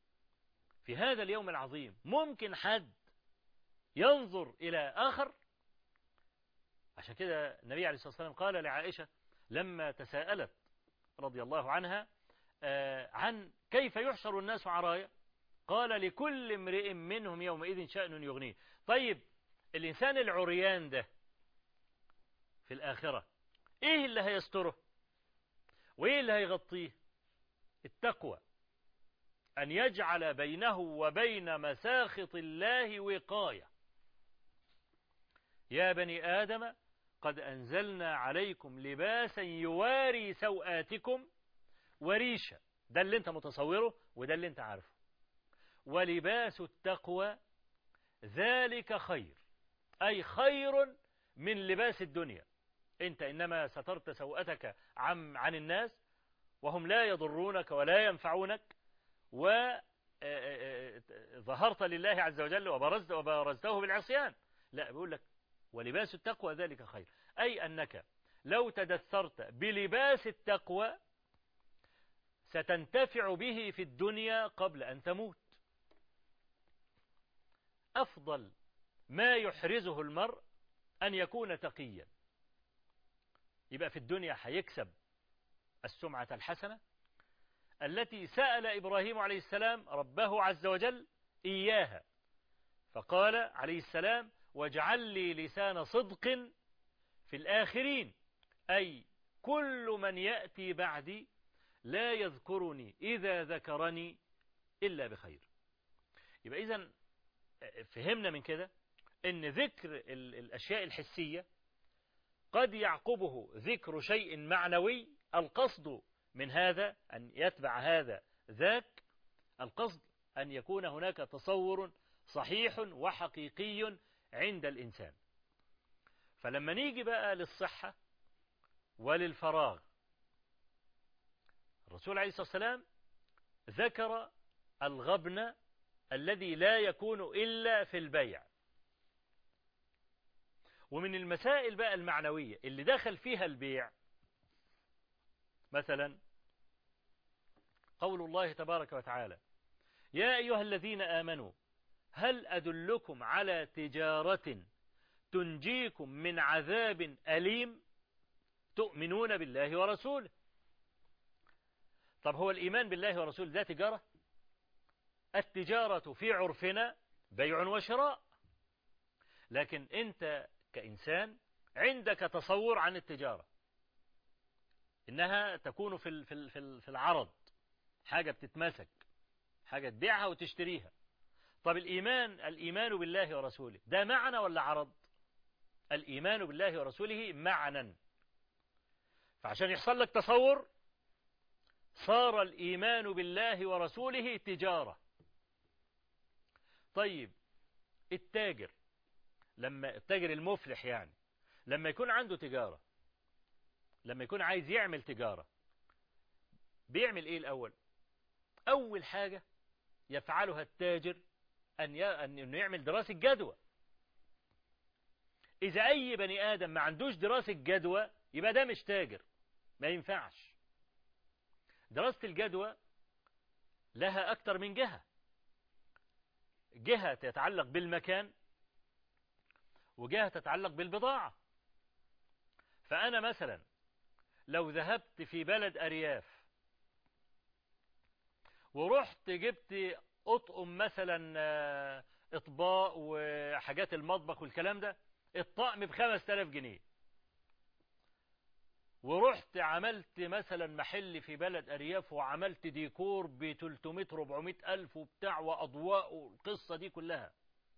في هذا اليوم العظيم ممكن حد ينظر إلى آخر عشان كده النبي عليه الصلاة والسلام قال لعائشة لما تساءلت رضي الله عنها عن كيف يحشر الناس عرايا قال لكل امرئ منهم يومئذ شأن يغنيه طيب الإنسان العريان ده في الآخرة إيه اللي هيستره وإيه اللي هيغطيه التقوى أن يجعل بينه وبين مساخط الله وقاية يا بني آدم قد أنزلنا عليكم لباسا يواري سوآتكم وريشا ده اللي انت متصوره وده اللي انت عارفه ولباس التقوى ذلك خير أي خير من لباس الدنيا انت إنما سترت سوءتك عن, عن الناس وهم لا يضرونك ولا ينفعونك وظهرت لله عز وجل وبرزت وبرزته بالعصيان لا بيقول لك ولباس التقوى ذلك خير أي أنك لو تدثرت بلباس التقوى ستنتفع به في الدنيا قبل أن تموت أفضل ما يحرزه المرء أن يكون تقيا يبقى في الدنيا هيكسب السمعة الحسنة التي سأل إبراهيم عليه السلام ربه عز وجل إياها فقال عليه السلام واجعل لي لسان صدق في الآخرين أي كل من يأتي بعدي لا يذكرني إذا ذكرني إلا بخير يبقى إذا فهمنا من كده أن ذكر الأشياء الحسية قد يعقبه ذكر شيء معنوي القصد من هذا أن يتبع هذا ذاك القصد أن يكون هناك تصور صحيح وحقيقي عند الإنسان فلما نيجي بقى للصحة وللفراغ الرسول عليه الصلاة والسلام ذكر الغبن الذي لا يكون إلا في البيع ومن المسائل بقى المعنوية اللي دخل فيها البيع مثلا قول الله تبارك وتعالى يا أيها الذين آمنوا هل أدلكم على تجارة تنجيكم من عذاب أليم تؤمنون بالله ورسوله طب هو الإيمان بالله ورسوله ده تجارة التجارة في عرفنا بيع وشراء لكن أنت كإنسان عندك تصور عن التجارة إنها تكون في في العرض حاجة بتتمسك حاجة تبيعها وتشتريها طب الإيمان الإيمان بالله ورسوله ده معنى ولا عرض الإيمان بالله ورسوله معنى فعشان يحصل لك تصور صار الإيمان بالله ورسوله تجارة طيب التاجر لما التاجر المفلح يعني لما يكون عنده تجارة لما يكون عايز يعمل تجارة بيعمل ايه الأول أول حاجة يفعلها التاجر أن أنه يعمل دراسة جدوى إذا أي بني آدم ما عندوش دراسة جدوى يبقى ده مش تاجر ما ينفعش دراسة الجدوى لها أكثر من جهة جهة تتعلق بالمكان وجهة تتعلق بالبضاعة فأنا مثلا لو ذهبت في بلد أرياف ورحت جبت أطقم مثلا إطباق وحاجات المطبخ والكلام ده الطقم بخمس تلاف جنيه ورحت عملت مثلا محل في بلد أرياف وعملت ديكور ب 300 400 ألف وبتاع وأضواء والقصة دي كلها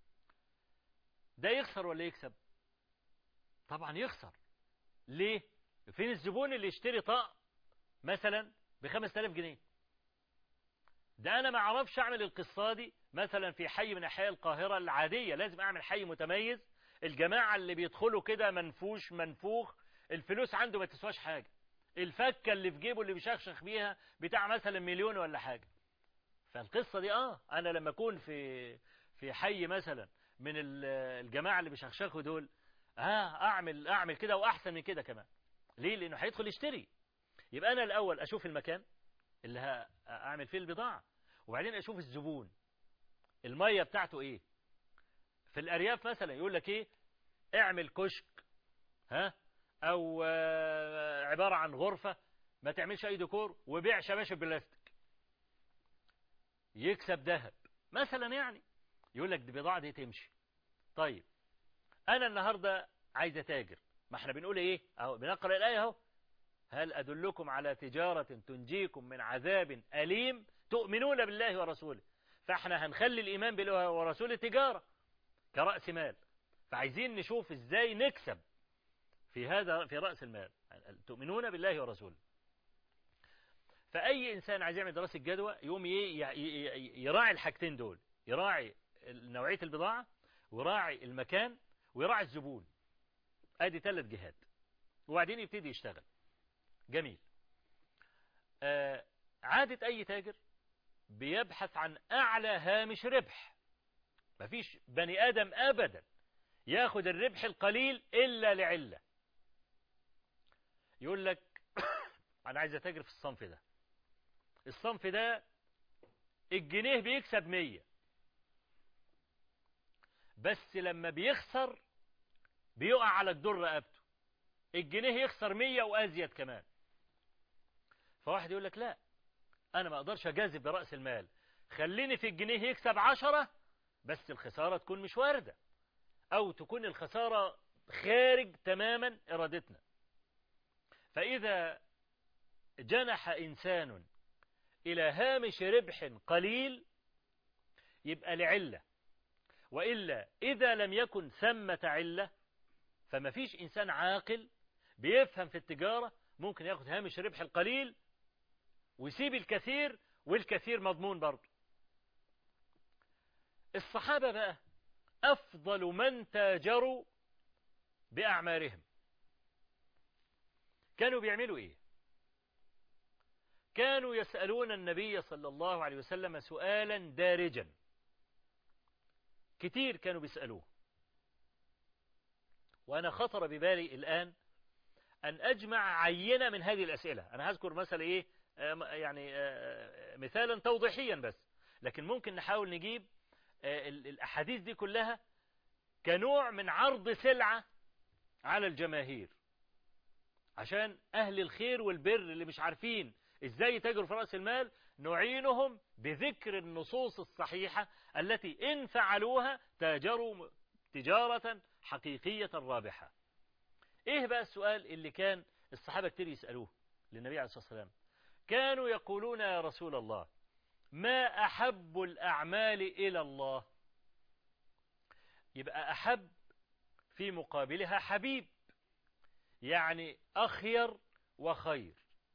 ده يخسر ولا يكسب طبعا يخسر ليه فين الزبون اللي يشتري طقم مثلا ب 5000 جنيه ده انا ما اعرفش اعمل القصه دي مثلا في حي من احياء القاهره العاديه لازم اعمل حي متميز الجماعه اللي بيدخلوا كده منفوش منفوخ الفلوس عنده ما تسواش حاجه الفكه اللي في جيبه اللي بيشخشخ بيها بتاع مثلا مليون ولا حاجه فالقصه دي اه انا لما اكون في في حي مثلا من الجماعه اللي بيشخشخوا دول اه اعمل اعمل كده واحسن من كده كمان ليه لانه هيدخل يشتري يبقى انا الاول اشوف المكان اللي هعمل فيه البضاعه وبعدين اشوف الزبون المية بتاعته ايه في الارياف مثلا يقول لك ايه اعمل كشك ها او آه، عبارة عن غرفة ما تعملش اي ديكور وبيع شباشب بلاستيك يكسب ذهب مثلا يعني يقول لك دي بضاعة دي تمشي طيب انا النهاردة عايز اتاجر ما احنا بنقول ايه اهو بنقرأ الآية اهو هل أدلكم على تجارة تنجيكم من عذاب أليم تؤمنون بالله ورسوله فاحنا هنخلي الإيمان بالله ورسوله تجارة كرأس مال فعايزين نشوف ازاي نكسب في هذا في رأس المال تؤمنون بالله ورسوله فأي إنسان عايز يعمل دراسة جدوى يقوم يراعي الحاجتين دول يراعي نوعية البضاعة ويراعي المكان ويراعي الزبون ادي ثلاث جهات وبعدين يبتدي يشتغل جميل آه عادة أي تاجر بيبحث عن أعلى هامش ربح مفيش بني آدم أبدا ياخد الربح القليل إلا لعلة يقول لك أنا عايز أتاجر في الصنف ده الصنف ده الجنيه بيكسب مية بس لما بيخسر بيقع على الدر رقبته الجنيه يخسر مية وأزيد كمان فواحد يقول لك لا أنا ما أقدرش أجازف برأس المال خليني في الجنيه يكسب عشرة بس الخسارة تكون مش واردة أو تكون الخسارة خارج تماما إرادتنا فإذا جنح إنسان إلى هامش ربح قليل يبقى لعلة وإلا إذا لم يكن ثمة علة فما فيش إنسان عاقل بيفهم في التجارة ممكن ياخد هامش ربح القليل ويسيب الكثير والكثير مضمون برضه الصحابة بقى أفضل من تاجروا بأعمارهم كانوا بيعملوا إيه كانوا يسألون النبي صلى الله عليه وسلم سؤالا دارجا كتير كانوا بيسألوه وأنا خطر ببالي الآن أن أجمع عينة من هذه الأسئلة أنا هذكر مثلا إيه يعني مثالا توضيحيا بس لكن ممكن نحاول نجيب الأحاديث دي كلها كنوع من عرض سلعة على الجماهير عشان أهل الخير والبر اللي مش عارفين إزاي يتاجروا في رأس المال نعينهم بذكر النصوص الصحيحة التي إن فعلوها تاجروا تجارة حقيقية رابحة إيه بقى السؤال اللي كان الصحابة كتير يسألوه للنبي عليه الصلاة والسلام كانوا يقولون يا رسول الله ما أحب الأعمال إلى الله يبقى أحب في مقابلها حبيب يعني أخير وخير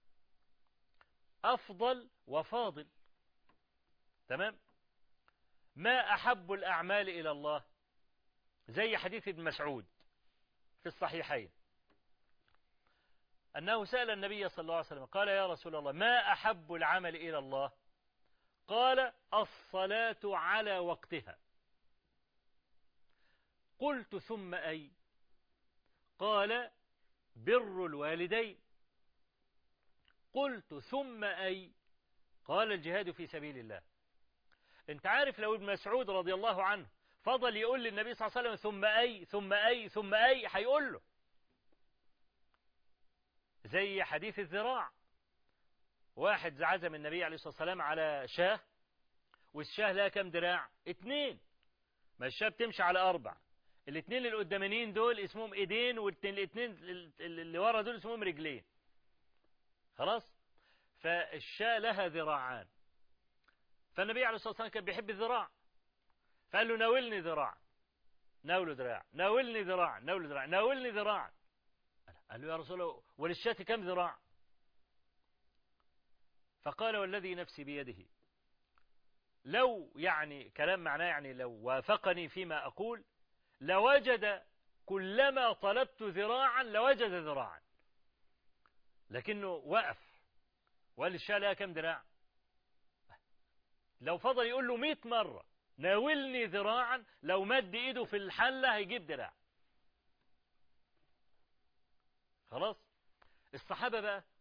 أفضل وفاضل تمام ما أحب الأعمال إلى الله زي حديث ابن مسعود في الصحيحين أنه سأل النبي صلى الله عليه وسلم قال يا رسول الله ما أحب العمل إلى الله قال الصلاة على وقتها قلت ثم أي قال بر الوالدين قلت ثم أي قال الجهاد في سبيل الله انت عارف لو ابن مسعود رضي الله عنه فضل يقول للنبي صلى الله عليه وسلم ثم أي ثم أي ثم أي هيقول له زي حديث الذراع واحد عزم النبي عليه الصلاة والسلام على شاه والشاه لها كم دراع اتنين ما الشاه بتمشي على أربع الاتنين القدامانيين دول اسمهم ايدين والاتنين اللي ورا دول اسمهم رجلين خلاص فالشاة لها ذراعان فالنبي عليه الصلاة والسلام كان بيحب الذراع فقال له ناولني ذراع ناوله ذراع ناولني ذراع ناوله ذراع ناولني ذراع قال له يا رسول الله وللشاة كم ذراع فقال والذي نفسي بيده لو يعني كلام معناه يعني لو وافقني فيما أقول لوجد كلما طلبت ذراعا لوجد ذراعا لكنه وقف وقال الشاة لها كم ذراع لو فضل يقول له مئة مرة ناولني ذراعا لو مد ايده في الحلة هيجيب ذراع خلاص الصحابة بقى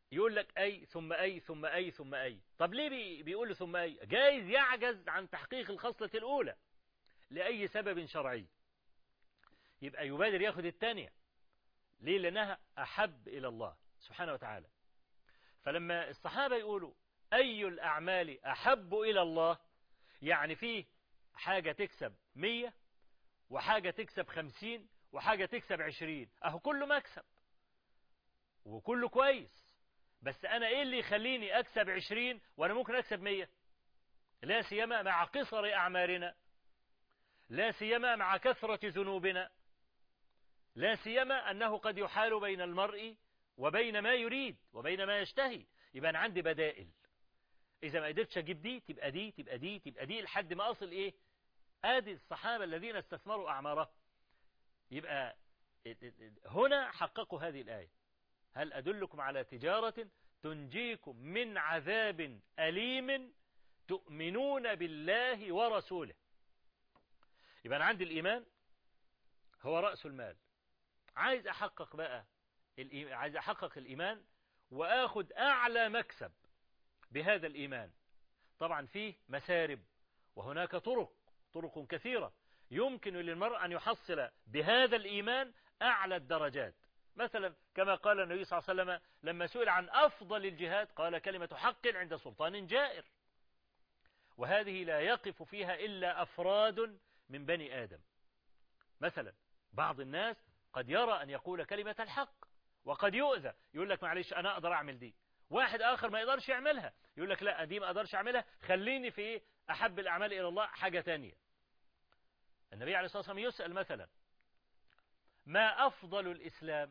يقول لك أي ثم أي ثم أي ثم أي طب ليه بي بيقول ثم أي جايز يعجز عن تحقيق الخصلة الأولى لأي سبب شرعي يبقى يبادر ياخد الثانية ليه لأنها أحب إلى الله سبحانه وتعالى فلما الصحابة يقولوا أي الأعمال أحب إلى الله يعني فيه حاجة تكسب مية وحاجة تكسب خمسين وحاجة تكسب عشرين أهو كله مكسب وكله كويس بس أنا إيه اللي يخليني أكسب عشرين وأنا ممكن أكسب مية لا سيما مع قصر أعمارنا لا سيما مع كثرة ذنوبنا لا سيما أنه قد يحال بين المرء وبين ما يريد وبين ما يشتهي يبقى أنا عندي بدائل إذا ما قدرتش أجيب دي تبقى دي تبقى دي تبقى دي لحد ما أصل إيه آدي الصحابة الذين استثمروا أعمارهم يبقى هنا حققوا هذه الآية هل أدلكم على تجارة تنجيكم من عذاب أليم تؤمنون بالله ورسوله يبقى أنا عندي الإيمان هو رأس المال عايز أحقق بقى عايز أحقق الإيمان وآخد أعلى مكسب بهذا الإيمان طبعا فيه مسارب وهناك طرق طرق كثيرة يمكن للمرء أن يحصل بهذا الإيمان أعلى الدرجات مثلا كما قال النبي صلى الله عليه وسلم لما سئل عن أفضل الجهاد قال كلمة حق عند سلطان جائر وهذه لا يقف فيها إلا أفراد من بني آدم مثلا بعض الناس قد يرى أن يقول كلمة الحق وقد يؤذى يقول لك معلش أنا أقدر أعمل دي واحد آخر ما يقدرش يعملها يقول لك لا دي ما أقدرش أعملها خليني في إيه أحب الأعمال إلى الله حاجة تانية النبي عليه الصلاة والسلام يسأل مثلا ما أفضل الإسلام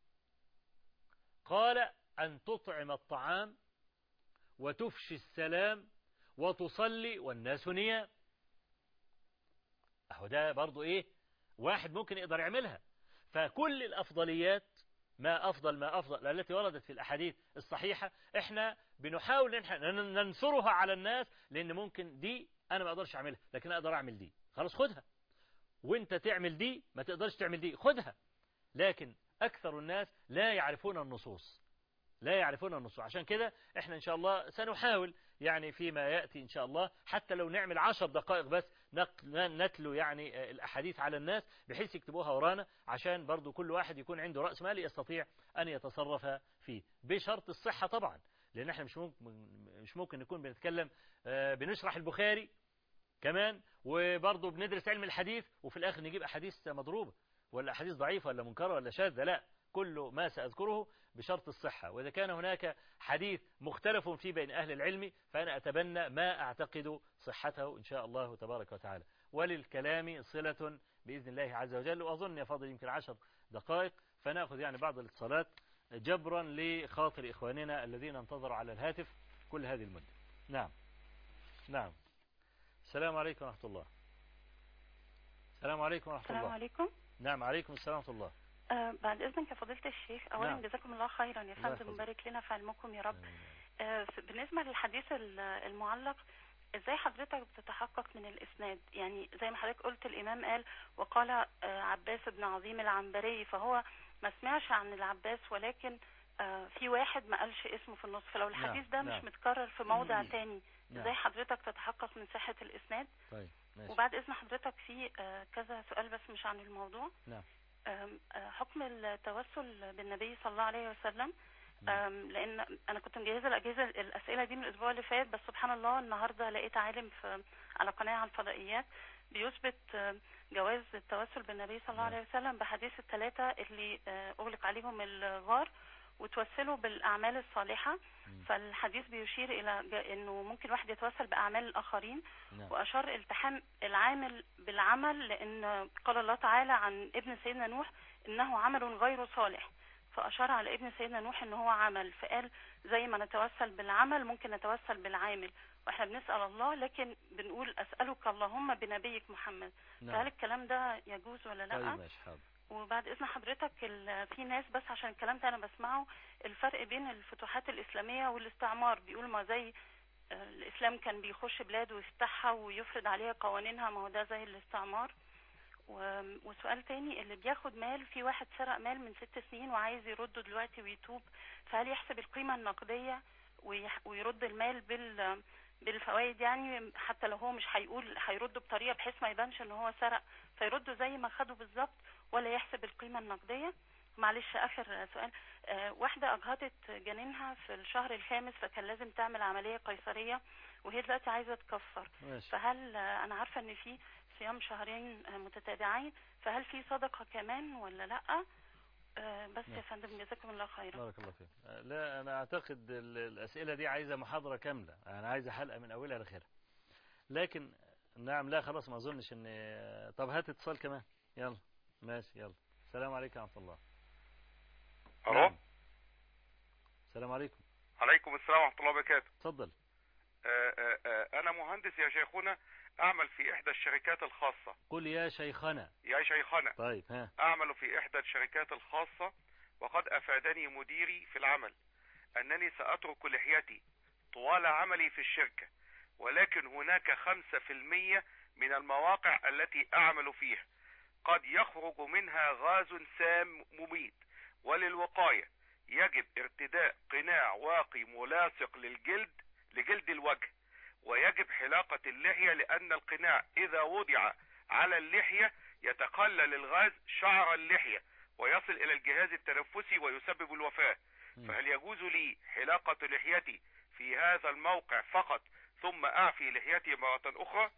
قال أن تطعم الطعام وتفشي السلام وتصلي والناس نيام أهو ده برضو إيه واحد ممكن يقدر يعملها فكل الأفضليات ما أفضل ما أفضل التي وردت في الأحاديث الصحيحة إحنا بنحاول إن ننثرها على الناس لأن ممكن دي أنا ما أقدرش أعملها لكن أقدر أعمل دي خلاص خدها وانت تعمل دي ما تقدرش تعمل دي خدها لكن أكثر الناس لا يعرفون النصوص لا يعرفون النصوص عشان كده احنا ان شاء الله سنحاول يعني فيما يأتي ان شاء الله حتى لو نعمل عشر دقائق بس نتلو يعني الاحاديث على الناس بحيث يكتبوها ورانا عشان برضو كل واحد يكون عنده رأس مال يستطيع ان يتصرف فيه بشرط الصحة طبعا لان احنا مش ممكن مش ممكن نكون بنتكلم بنشرح البخاري كمان وبرضه بندرس علم الحديث وفي الاخر نجيب احاديث مضروبه ولا احاديث ضعيفه ولا منكره ولا شاذه لا كل ما سأذكره بشرط الصحة وإذا كان هناك حديث مختلف فيه بين أهل العلم فأنا أتبنى ما أعتقد صحته إن شاء الله تبارك وتعالى وللكلام صلة بإذن الله عز وجل وأظن يا فاضل يمكن عشر دقائق فنأخذ يعني بعض الاتصالات جبرا لخاطر إخواننا الذين انتظروا على الهاتف كل هذه المدة نعم نعم السلام عليكم ورحمة الله السلام عليكم ورحمة الله السلام عليكم نعم عليكم السلام ورحمة الله آه بعد اذنك يا فضيله الشيخ اولا نعم. جزاكم الله خيرا يا الله فندم يحفظك. وبارك لنا في علمكم يا رب آه ف- بالنسبه للحديث ال- المعلق ازاي حضرتك بتتحقق من الاسناد يعني زي ما حضرتك قلت الامام قال وقال آه عباس بن عظيم العنبري فهو ما سمعش عن العباس ولكن آه في واحد ما قالش اسمه في النص فلو نعم، الحديث ده نعم. مش متكرر في موضع مم. تاني نعم. ازاي حضرتك تتحقق من صحه الاسناد طيب ماشي وبعد اذن حضرتك في آه كذا سؤال بس مش عن الموضوع نعم أم، آه، حكم التوسل بالنبي صلى الله عليه وسلم نعم. أم، لان انا كنت مجهزه الاجهزه الاسئله دي من الاسبوع اللي فات بس سبحان الله النهارده لقيت عالم في على قناه على الفضائيات بيثبت آه، جواز التوسل بالنبي صلى الله نعم. عليه وسلم بحديث الثلاثه اللي آه، اغلق عليهم الغار وتوسلوا بالاعمال الصالحه مم. فالحديث بيشير الى ج- انه ممكن واحد يتوسل باعمال الاخرين نعم وأشار التحام العامل بالعمل لأن قال الله تعالى عن ابن سيدنا نوح إنه عمل غير صالح فأشار على ابن سيدنا نوح إن هو عمل فقال زي ما نتوسل بالعمل ممكن نتوسل بالعامل وإحنا بنسأل الله لكن بنقول أسألك اللهم بنبيك محمد فهل نعم الكلام ده يجوز ولا لا؟ طيب ماشي حاضر وبعد اذن حضرتك ال- في ناس بس عشان الكلام ده انا بسمعه الفرق بين الفتوحات الاسلاميه والاستعمار بيقول ما زي آه، الاسلام كان بيخش بلاد ويفتحها ويفرض عليها قوانينها ما هو ده زي الاستعمار و- وسؤال تاني اللي بياخد مال في واحد سرق مال من ست سنين وعايز يرده دلوقتي ويتوب فهل يحسب القيمة النقدية ويح- ويرد المال بال بالفوائد يعني حتى لو هو مش هيقول هيرده بطريقة بحيث ما يبانش ان هو سرق فيرده زي ما خده بالظبط ولا يحسب القيمة النقدية معلش اخر سؤال آه، واحدة اجهضت جنينها في الشهر الخامس فكان لازم تعمل عملية قيصرية وهي دلوقتي عايزة تكفر ماشي فهل آه، انا عارفه ان في صيام شهرين آه، متتابعين فهل في صدقه كمان ولا لا آه، بس يا نعم. فندم جزاكم الله خيرا بارك الله فيك لا أنا أعتقد ال- الأسئلة دي عايزة محاضرة كاملة أنا عايزة حلقة من أولها لآخرها لكن نعم لا خلاص ما أظنش إن طب هات اتصال كمان يلا ماشي يلا السلام عليكم ورحمة الله الو نعم. السلام عليكم عليكم السلام ورحمه الله وبركاته اتفضل آه، آه، آه، انا مهندس يا شيخنا اعمل في احدى الشركات الخاصه قل يا شيخنا يا شيخنا طيب ها اعمل في احدى الشركات الخاصه وقد افادني مديري في العمل انني ساترك لحيتي طوال عملي في الشركه ولكن هناك خمسة في المية من المواقع التي اعمل فيها قد يخرج منها غاز سام مميت وللوقاية يجب ارتداء قناع واقي ملاصق للجلد لجلد الوجه ويجب حلاقة اللحية لأن القناع إذا وضع على اللحية يتقلل الغاز شعر اللحية ويصل إلى الجهاز التنفسي ويسبب الوفاة مم. فهل يجوز لي حلاقة لحيتي في هذا الموقع فقط ثم أعفي لحيتي مرة أخرى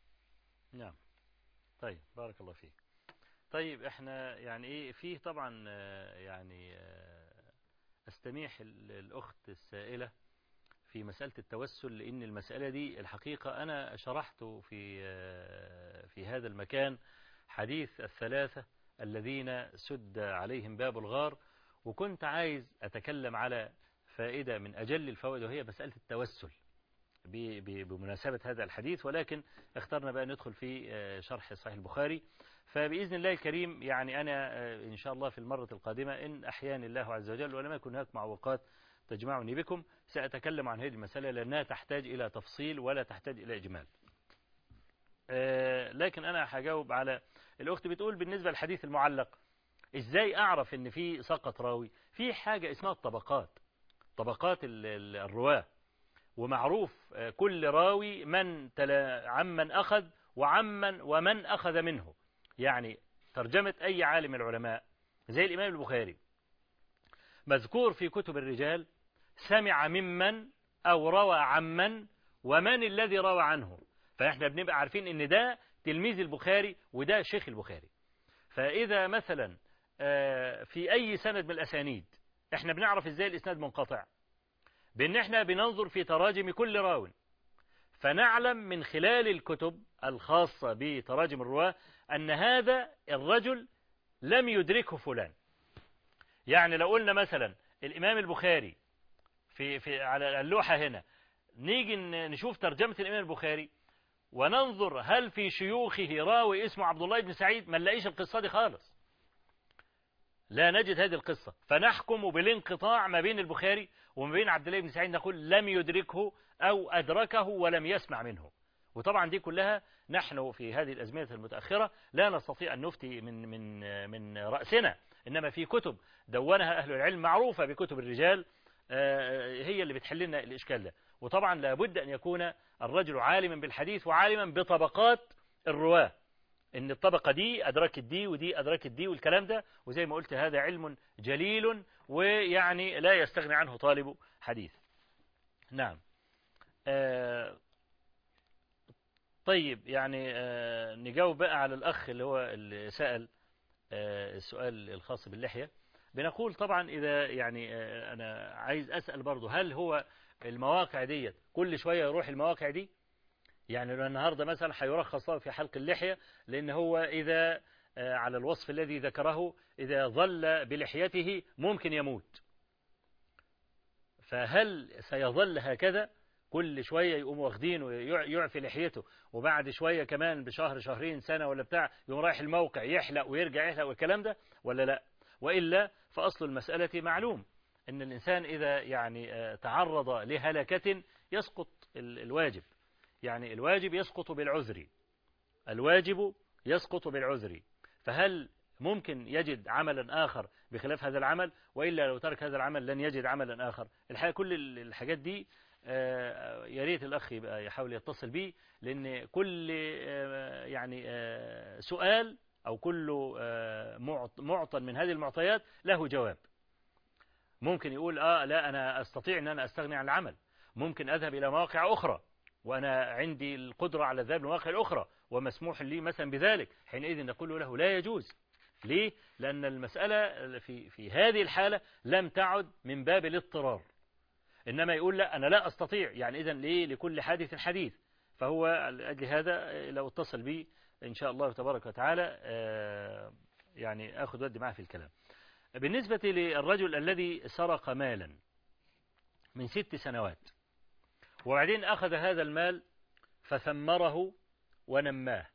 نعم طيب بارك الله فيك طيب احنا يعني ايه فيه طبعا آه، يعني آه، استميح ال- الاخت السائلة في مسألة التوسل لان المسألة دي الحقيقة انا شرحت في آه، في هذا المكان حديث الثلاثة الذين سد عليهم باب الغار وكنت عايز اتكلم على فائدة من اجل الفوائد وهي مسألة التوسل ب- ب- بمناسبة هذا الحديث ولكن اخترنا بقى ندخل في آه، شرح صحيح البخاري فبإذن الله الكريم يعني أنا آه، إن شاء الله في المرة القادمة إن أحياني الله عز وجل ولم يكن هناك معوقات تجمعني بكم سأتكلم عن هذه المسألة لأنها تحتاج إلى تفصيل ولا تحتاج إلى إجمال آه، لكن أنا هجاوب على الأخت بتقول بالنسبة للحديث المعلق إزاي أعرف إن في سقط راوي في حاجة اسمها الطبقات طبقات ال- ال- الرواة ومعروف آه، كل راوي من تلا عمن أخذ وعمن ومن أخذ منه يعني ترجمة أي عالم من العلماء زي الإمام البخاري مذكور في كتب الرجال سمع ممن أو روى عمن ومن الذي روى عنه فإحنا بنبقى عارفين إن ده تلميذ البخاري وده شيخ البخاري فإذا مثلا آه، في أي سند من الأسانيد إحنا بنعرف إزاي الإسناد منقطع بأن إحنا بننظر في تراجم كل راو فنعلم من خلال الكتب الخاصة بتراجم الرواة أن هذا الرجل لم يدركه فلان يعني لو قلنا مثلا الإمام البخاري في, في على اللوحة هنا نيجي ن- نشوف ترجمة الإمام البخاري وننظر هل في شيوخه راوي اسمه عبد الله بن سعيد ما نلاقيش القصة دي خالص لا نجد هذه القصة فنحكم بالانقطاع ما بين البخاري وما بين عبد الله بن سعيد نقول لم يدركه أو أدركه ولم يسمع منه وطبعا دي كلها نحن في هذه الأزمنة المتأخرة لا نستطيع أن نفتي من من من رأسنا إنما في كتب دونها أهل العلم معروفة بكتب الرجال آه، هي اللي بتحل لنا الإشكال ده وطبعا لابد أن يكون الرجل عالما بالحديث وعالما بطبقات الرواة ان الطبقة دي أدركت دي ودي أدركت دي والكلام ده وزي ما قلت هذا علم جليل ويعني لا يستغني عنه طالب حديث نعم آه طيب يعني آه نجاوب بقى على الأخ اللي هو اللي سأل آه السؤال الخاص باللحية بنقول طبعا إذا يعني آه أنا عايز أسأل برضه هل هو المواقع ديت كل شوية يروح المواقع دي يعني لو النهاردة مثلا هيرخص له في حلق اللحية لأن هو إذا آه، على الوصف الذي ذكره إذا ظل بلحيته ممكن يموت فهل سيظل هكذا كل شوية يقوم واخدينه ويعفي لحيته وبعد شوية كمان بشهر شهرين سنة ولا بتاع يقوم رايح الموقع يحلق ويرجع يحلق والكلام ده ولا لا وإلا فأصل المسألة معلوم أن الإنسان إذا يعني آه، تعرض لهلكة يسقط ال- الواجب يعني الواجب يسقط بالعذر الواجب يسقط بالعذر فهل ممكن يجد عملا آخر بخلاف هذا العمل وإلا لو ترك هذا العمل لن يجد عملا آخر الحقيقة كل الحاجات دي آه، يا ريت الأخ يبقى يحاول يتصل بيه لأن كل آه، يعني آه، سؤال أو كل معطى من هذه المعطيات له جواب ممكن يقول آه لا أنا أستطيع أن أنا أستغني عن العمل ممكن أذهب إلى مواقع أخرى وأنا عندي القدرة على الذهاب لمواقع الأخرى ومسموح لي مثلا بذلك حينئذ نقول له لا يجوز ليه؟ لأن المسألة في, في هذه الحالة لم تعد من باب الاضطرار إنما يقول لا أنا لا أستطيع يعني إذا ليه لكل حادث حديث فهو لأجل هذا لو اتصل بي إن شاء الله تبارك وتعالى يعني أخذ ودي معه في الكلام بالنسبة للرجل الذي سرق مالا من ست سنوات وبعدين أخذ هذا المال فثمره ونماه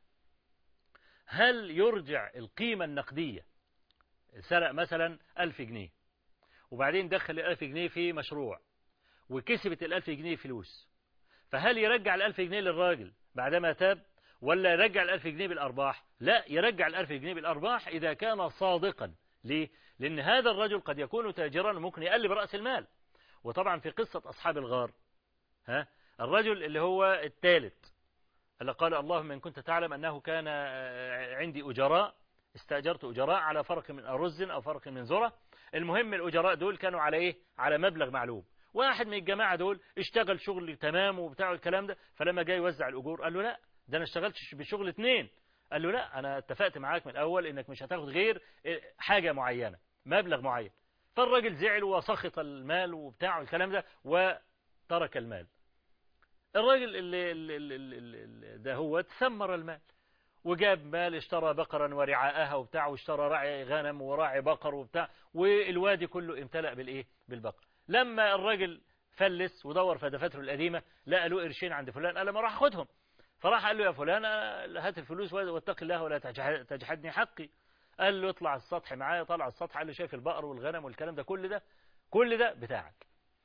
هل يرجع القيمة النقدية سرق مثلا ألف جنيه وبعدين دخل الألف جنيه في مشروع وكسبت الألف جنيه فلوس فهل يرجع الألف جنيه للراجل بعدما تاب ولا يرجع الألف جنيه بالأرباح لا يرجع الألف جنيه بالأرباح إذا كان صادقا ليه لأن هذا الرجل قد يكون تاجرا وممكن يقلب رأس المال وطبعا في قصة أصحاب الغار ها الرجل اللي هو الثالث اللي قال اللهم إن كنت تعلم أنه كان عندي أجراء استأجرت أجراء على فرق من أرز أو فرق من ذرة المهم الأجراء دول كانوا على إيه على مبلغ معلوم واحد من الجماعة دول اشتغل شغل تمام وبتاع الكلام ده فلما جاي يوزع الأجور قال له لا ده أنا اشتغلت بشغل اثنين قال له لا أنا اتفقت معاك من الأول إنك مش هتاخد غير حاجة معينة مبلغ معين فالراجل زعل وسخط المال وبتاع الكلام ده وترك المال الراجل اللي, اللي, اللي, اللي ده هو ثمر المال وجاب مال اشترى بقرا ورعاءها وبتاع واشترى راعي غنم وراعي بقر وبتاع والوادي كله امتلأ بالايه بالبقر لما الراجل فلس ودور في دفاتره القديمه لقى له قرشين عند فلان قال ما راح اخدهم فراح قال له يا فلان هات الفلوس واتق الله ولا تجحدني حقي قال له اطلع السطح معايا طلع السطح قال له شايف البقر والغنم والكلام ده كل ده كل ده بتاعك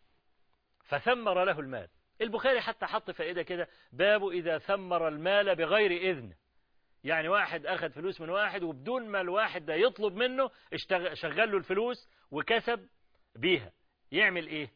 فثمر له المال البخاري حتى حط فائدة كده باب إذا ثمر المال بغير إذن يعني واحد أخذ فلوس من واحد وبدون ما الواحد ده يطلب منه شغل له الفلوس وكسب بيها يعمل إيه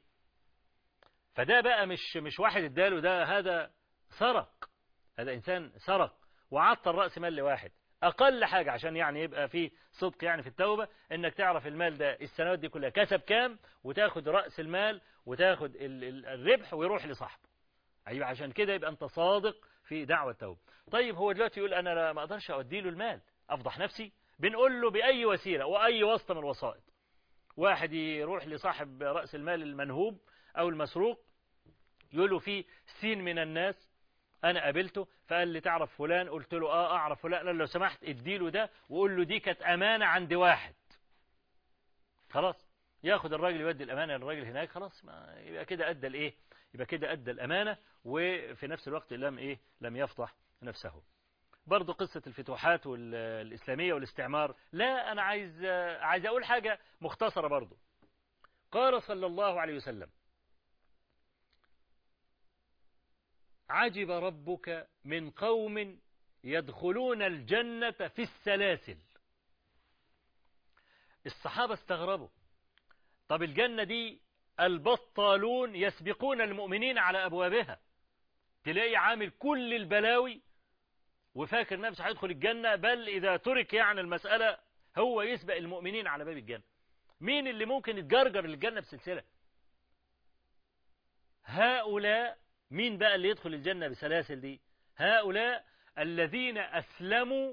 فده بقى مش مش واحد اداله ده هذا سرق هذا إنسان سرق وعطى الرأس مال لواحد أقل حاجة عشان يعني يبقى في صدق يعني في التوبة إنك تعرف المال ده السنوات دي كلها كسب كام وتاخد رأس المال وتاخد الربح ويروح لصاحبه أيوة عشان كده يبقى أنت صادق في دعوة التوبة طيب هو دلوقتي يقول أنا ما أقدرش أودي له المال أفضح نفسي بنقول له بأي وسيلة وأي واسطة من الوسائط واحد يروح لصاحب رأس المال المنهوب أو المسروق يقول له في سين من الناس انا قابلته فقال لي تعرف فلان قلت له اه اعرف فلان قال لو سمحت اديله ده وقول له دي كانت امانه عند واحد خلاص ياخد الراجل يودي الامانه للراجل هناك خلاص ما يبقى كده ادى الايه يبقى كده ادى الامانه وفي نفس الوقت لم ايه لم يفضح نفسه برضه قصة الفتوحات الإسلامية والاستعمار لا أنا عايز عايز أقول حاجة مختصرة برضه قال صلى الله عليه وسلم عجب ربك من قوم يدخلون الجنة في السلاسل الصحابة استغربوا طب الجنة دي البطالون يسبقون المؤمنين على أبوابها تلاقي عامل كل البلاوي وفاكر نفسه هيدخل الجنة بل إذا ترك يعني المسألة هو يسبق المؤمنين على باب الجنة مين اللي ممكن يتجرجر للجنة بسلسلة هؤلاء مين بقى اللي يدخل الجنة بسلاسل دي هؤلاء الذين أسلموا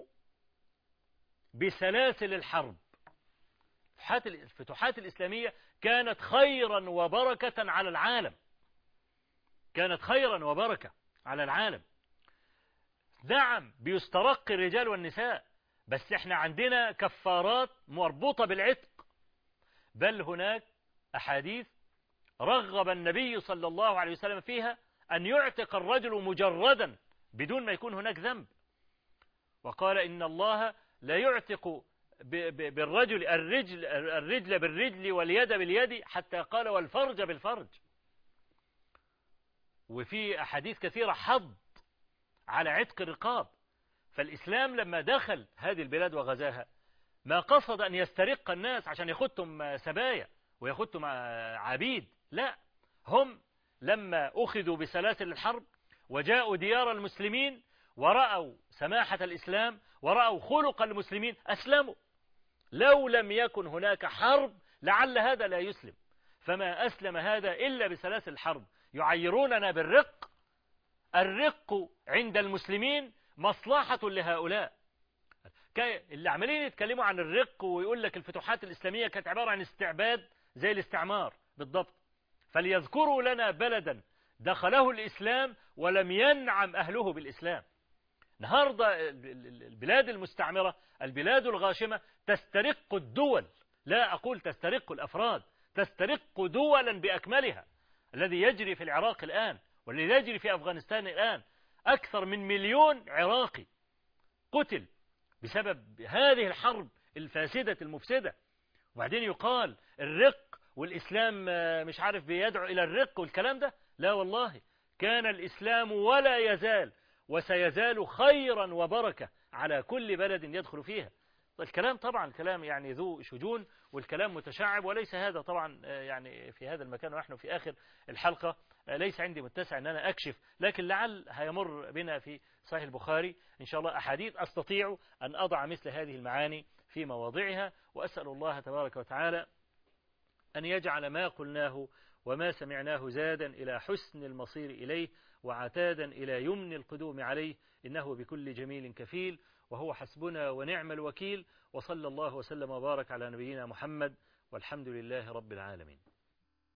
بسلاسل الحرب الفتوحات الإسلامية كانت خيرا وبركة على العالم كانت خيرا وبركة على العالم نعم بيسترق الرجال والنساء بس احنا عندنا كفارات مربوطة بالعتق بل هناك أحاديث رغب النبي صلى الله عليه وسلم فيها أن يعتق الرجل مجردا بدون ما يكون هناك ذنب وقال إن الله لا يعتق بالرجل الرجل, الرجل بالرجل واليد باليد حتى قال والفرج بالفرج وفي أحاديث كثيرة حض على عتق الرقاب فالإسلام لما دخل هذه البلاد وغزاها ما قصد أن يسترق الناس عشان ياخدهم سبايا وياخدهم عبيد لا هم لما أخذوا بسلاسل الحرب وجاءوا ديار المسلمين ورأوا سماحة الإسلام ورأوا خلق المسلمين أسلموا لو لم يكن هناك حرب لعل هذا لا يسلم فما أسلم هذا إلا بسلاسل الحرب يعيروننا بالرق الرق عند المسلمين مصلحة لهؤلاء اللي عمالين يتكلموا عن الرق ويقول لك الفتوحات الإسلامية كانت عبارة عن استعباد زي الاستعمار بالضبط فليذكروا لنا بلدا دخله الإسلام ولم ينعم أهله بالإسلام النهاردة البلاد المستعمرة البلاد الغاشمة تسترق الدول لا أقول تسترق الأفراد تسترق دولا بأكملها الذي يجري في العراق الآن والذي يجري في أفغانستان الآن أكثر من مليون عراقي قتل بسبب هذه الحرب الفاسدة المفسدة وبعدين يقال الرق والإسلام مش عارف بيدعو إلى الرق والكلام ده لا والله كان الإسلام ولا يزال وسيزال خيرا وبركة على كل بلد يدخل فيها الكلام طبعا كلام يعني ذو شجون والكلام متشعب وليس هذا طبعا يعني في هذا المكان ونحن في آخر الحلقة ليس عندي متسع أن أنا أكشف لكن لعل هيمر بنا في صحيح البخاري إن شاء الله أحاديث أستطيع أن أضع مثل هذه المعاني في مواضعها وأسأل الله تبارك وتعالى أن يجعل ما قلناه وما سمعناه زادا إلى حسن المصير إليه وعتادا إلى يمن القدوم عليه إنه بكل جميل كفيل وهو حسبنا ونعم الوكيل وصلى الله وسلم وبارك على نبينا محمد والحمد لله رب العالمين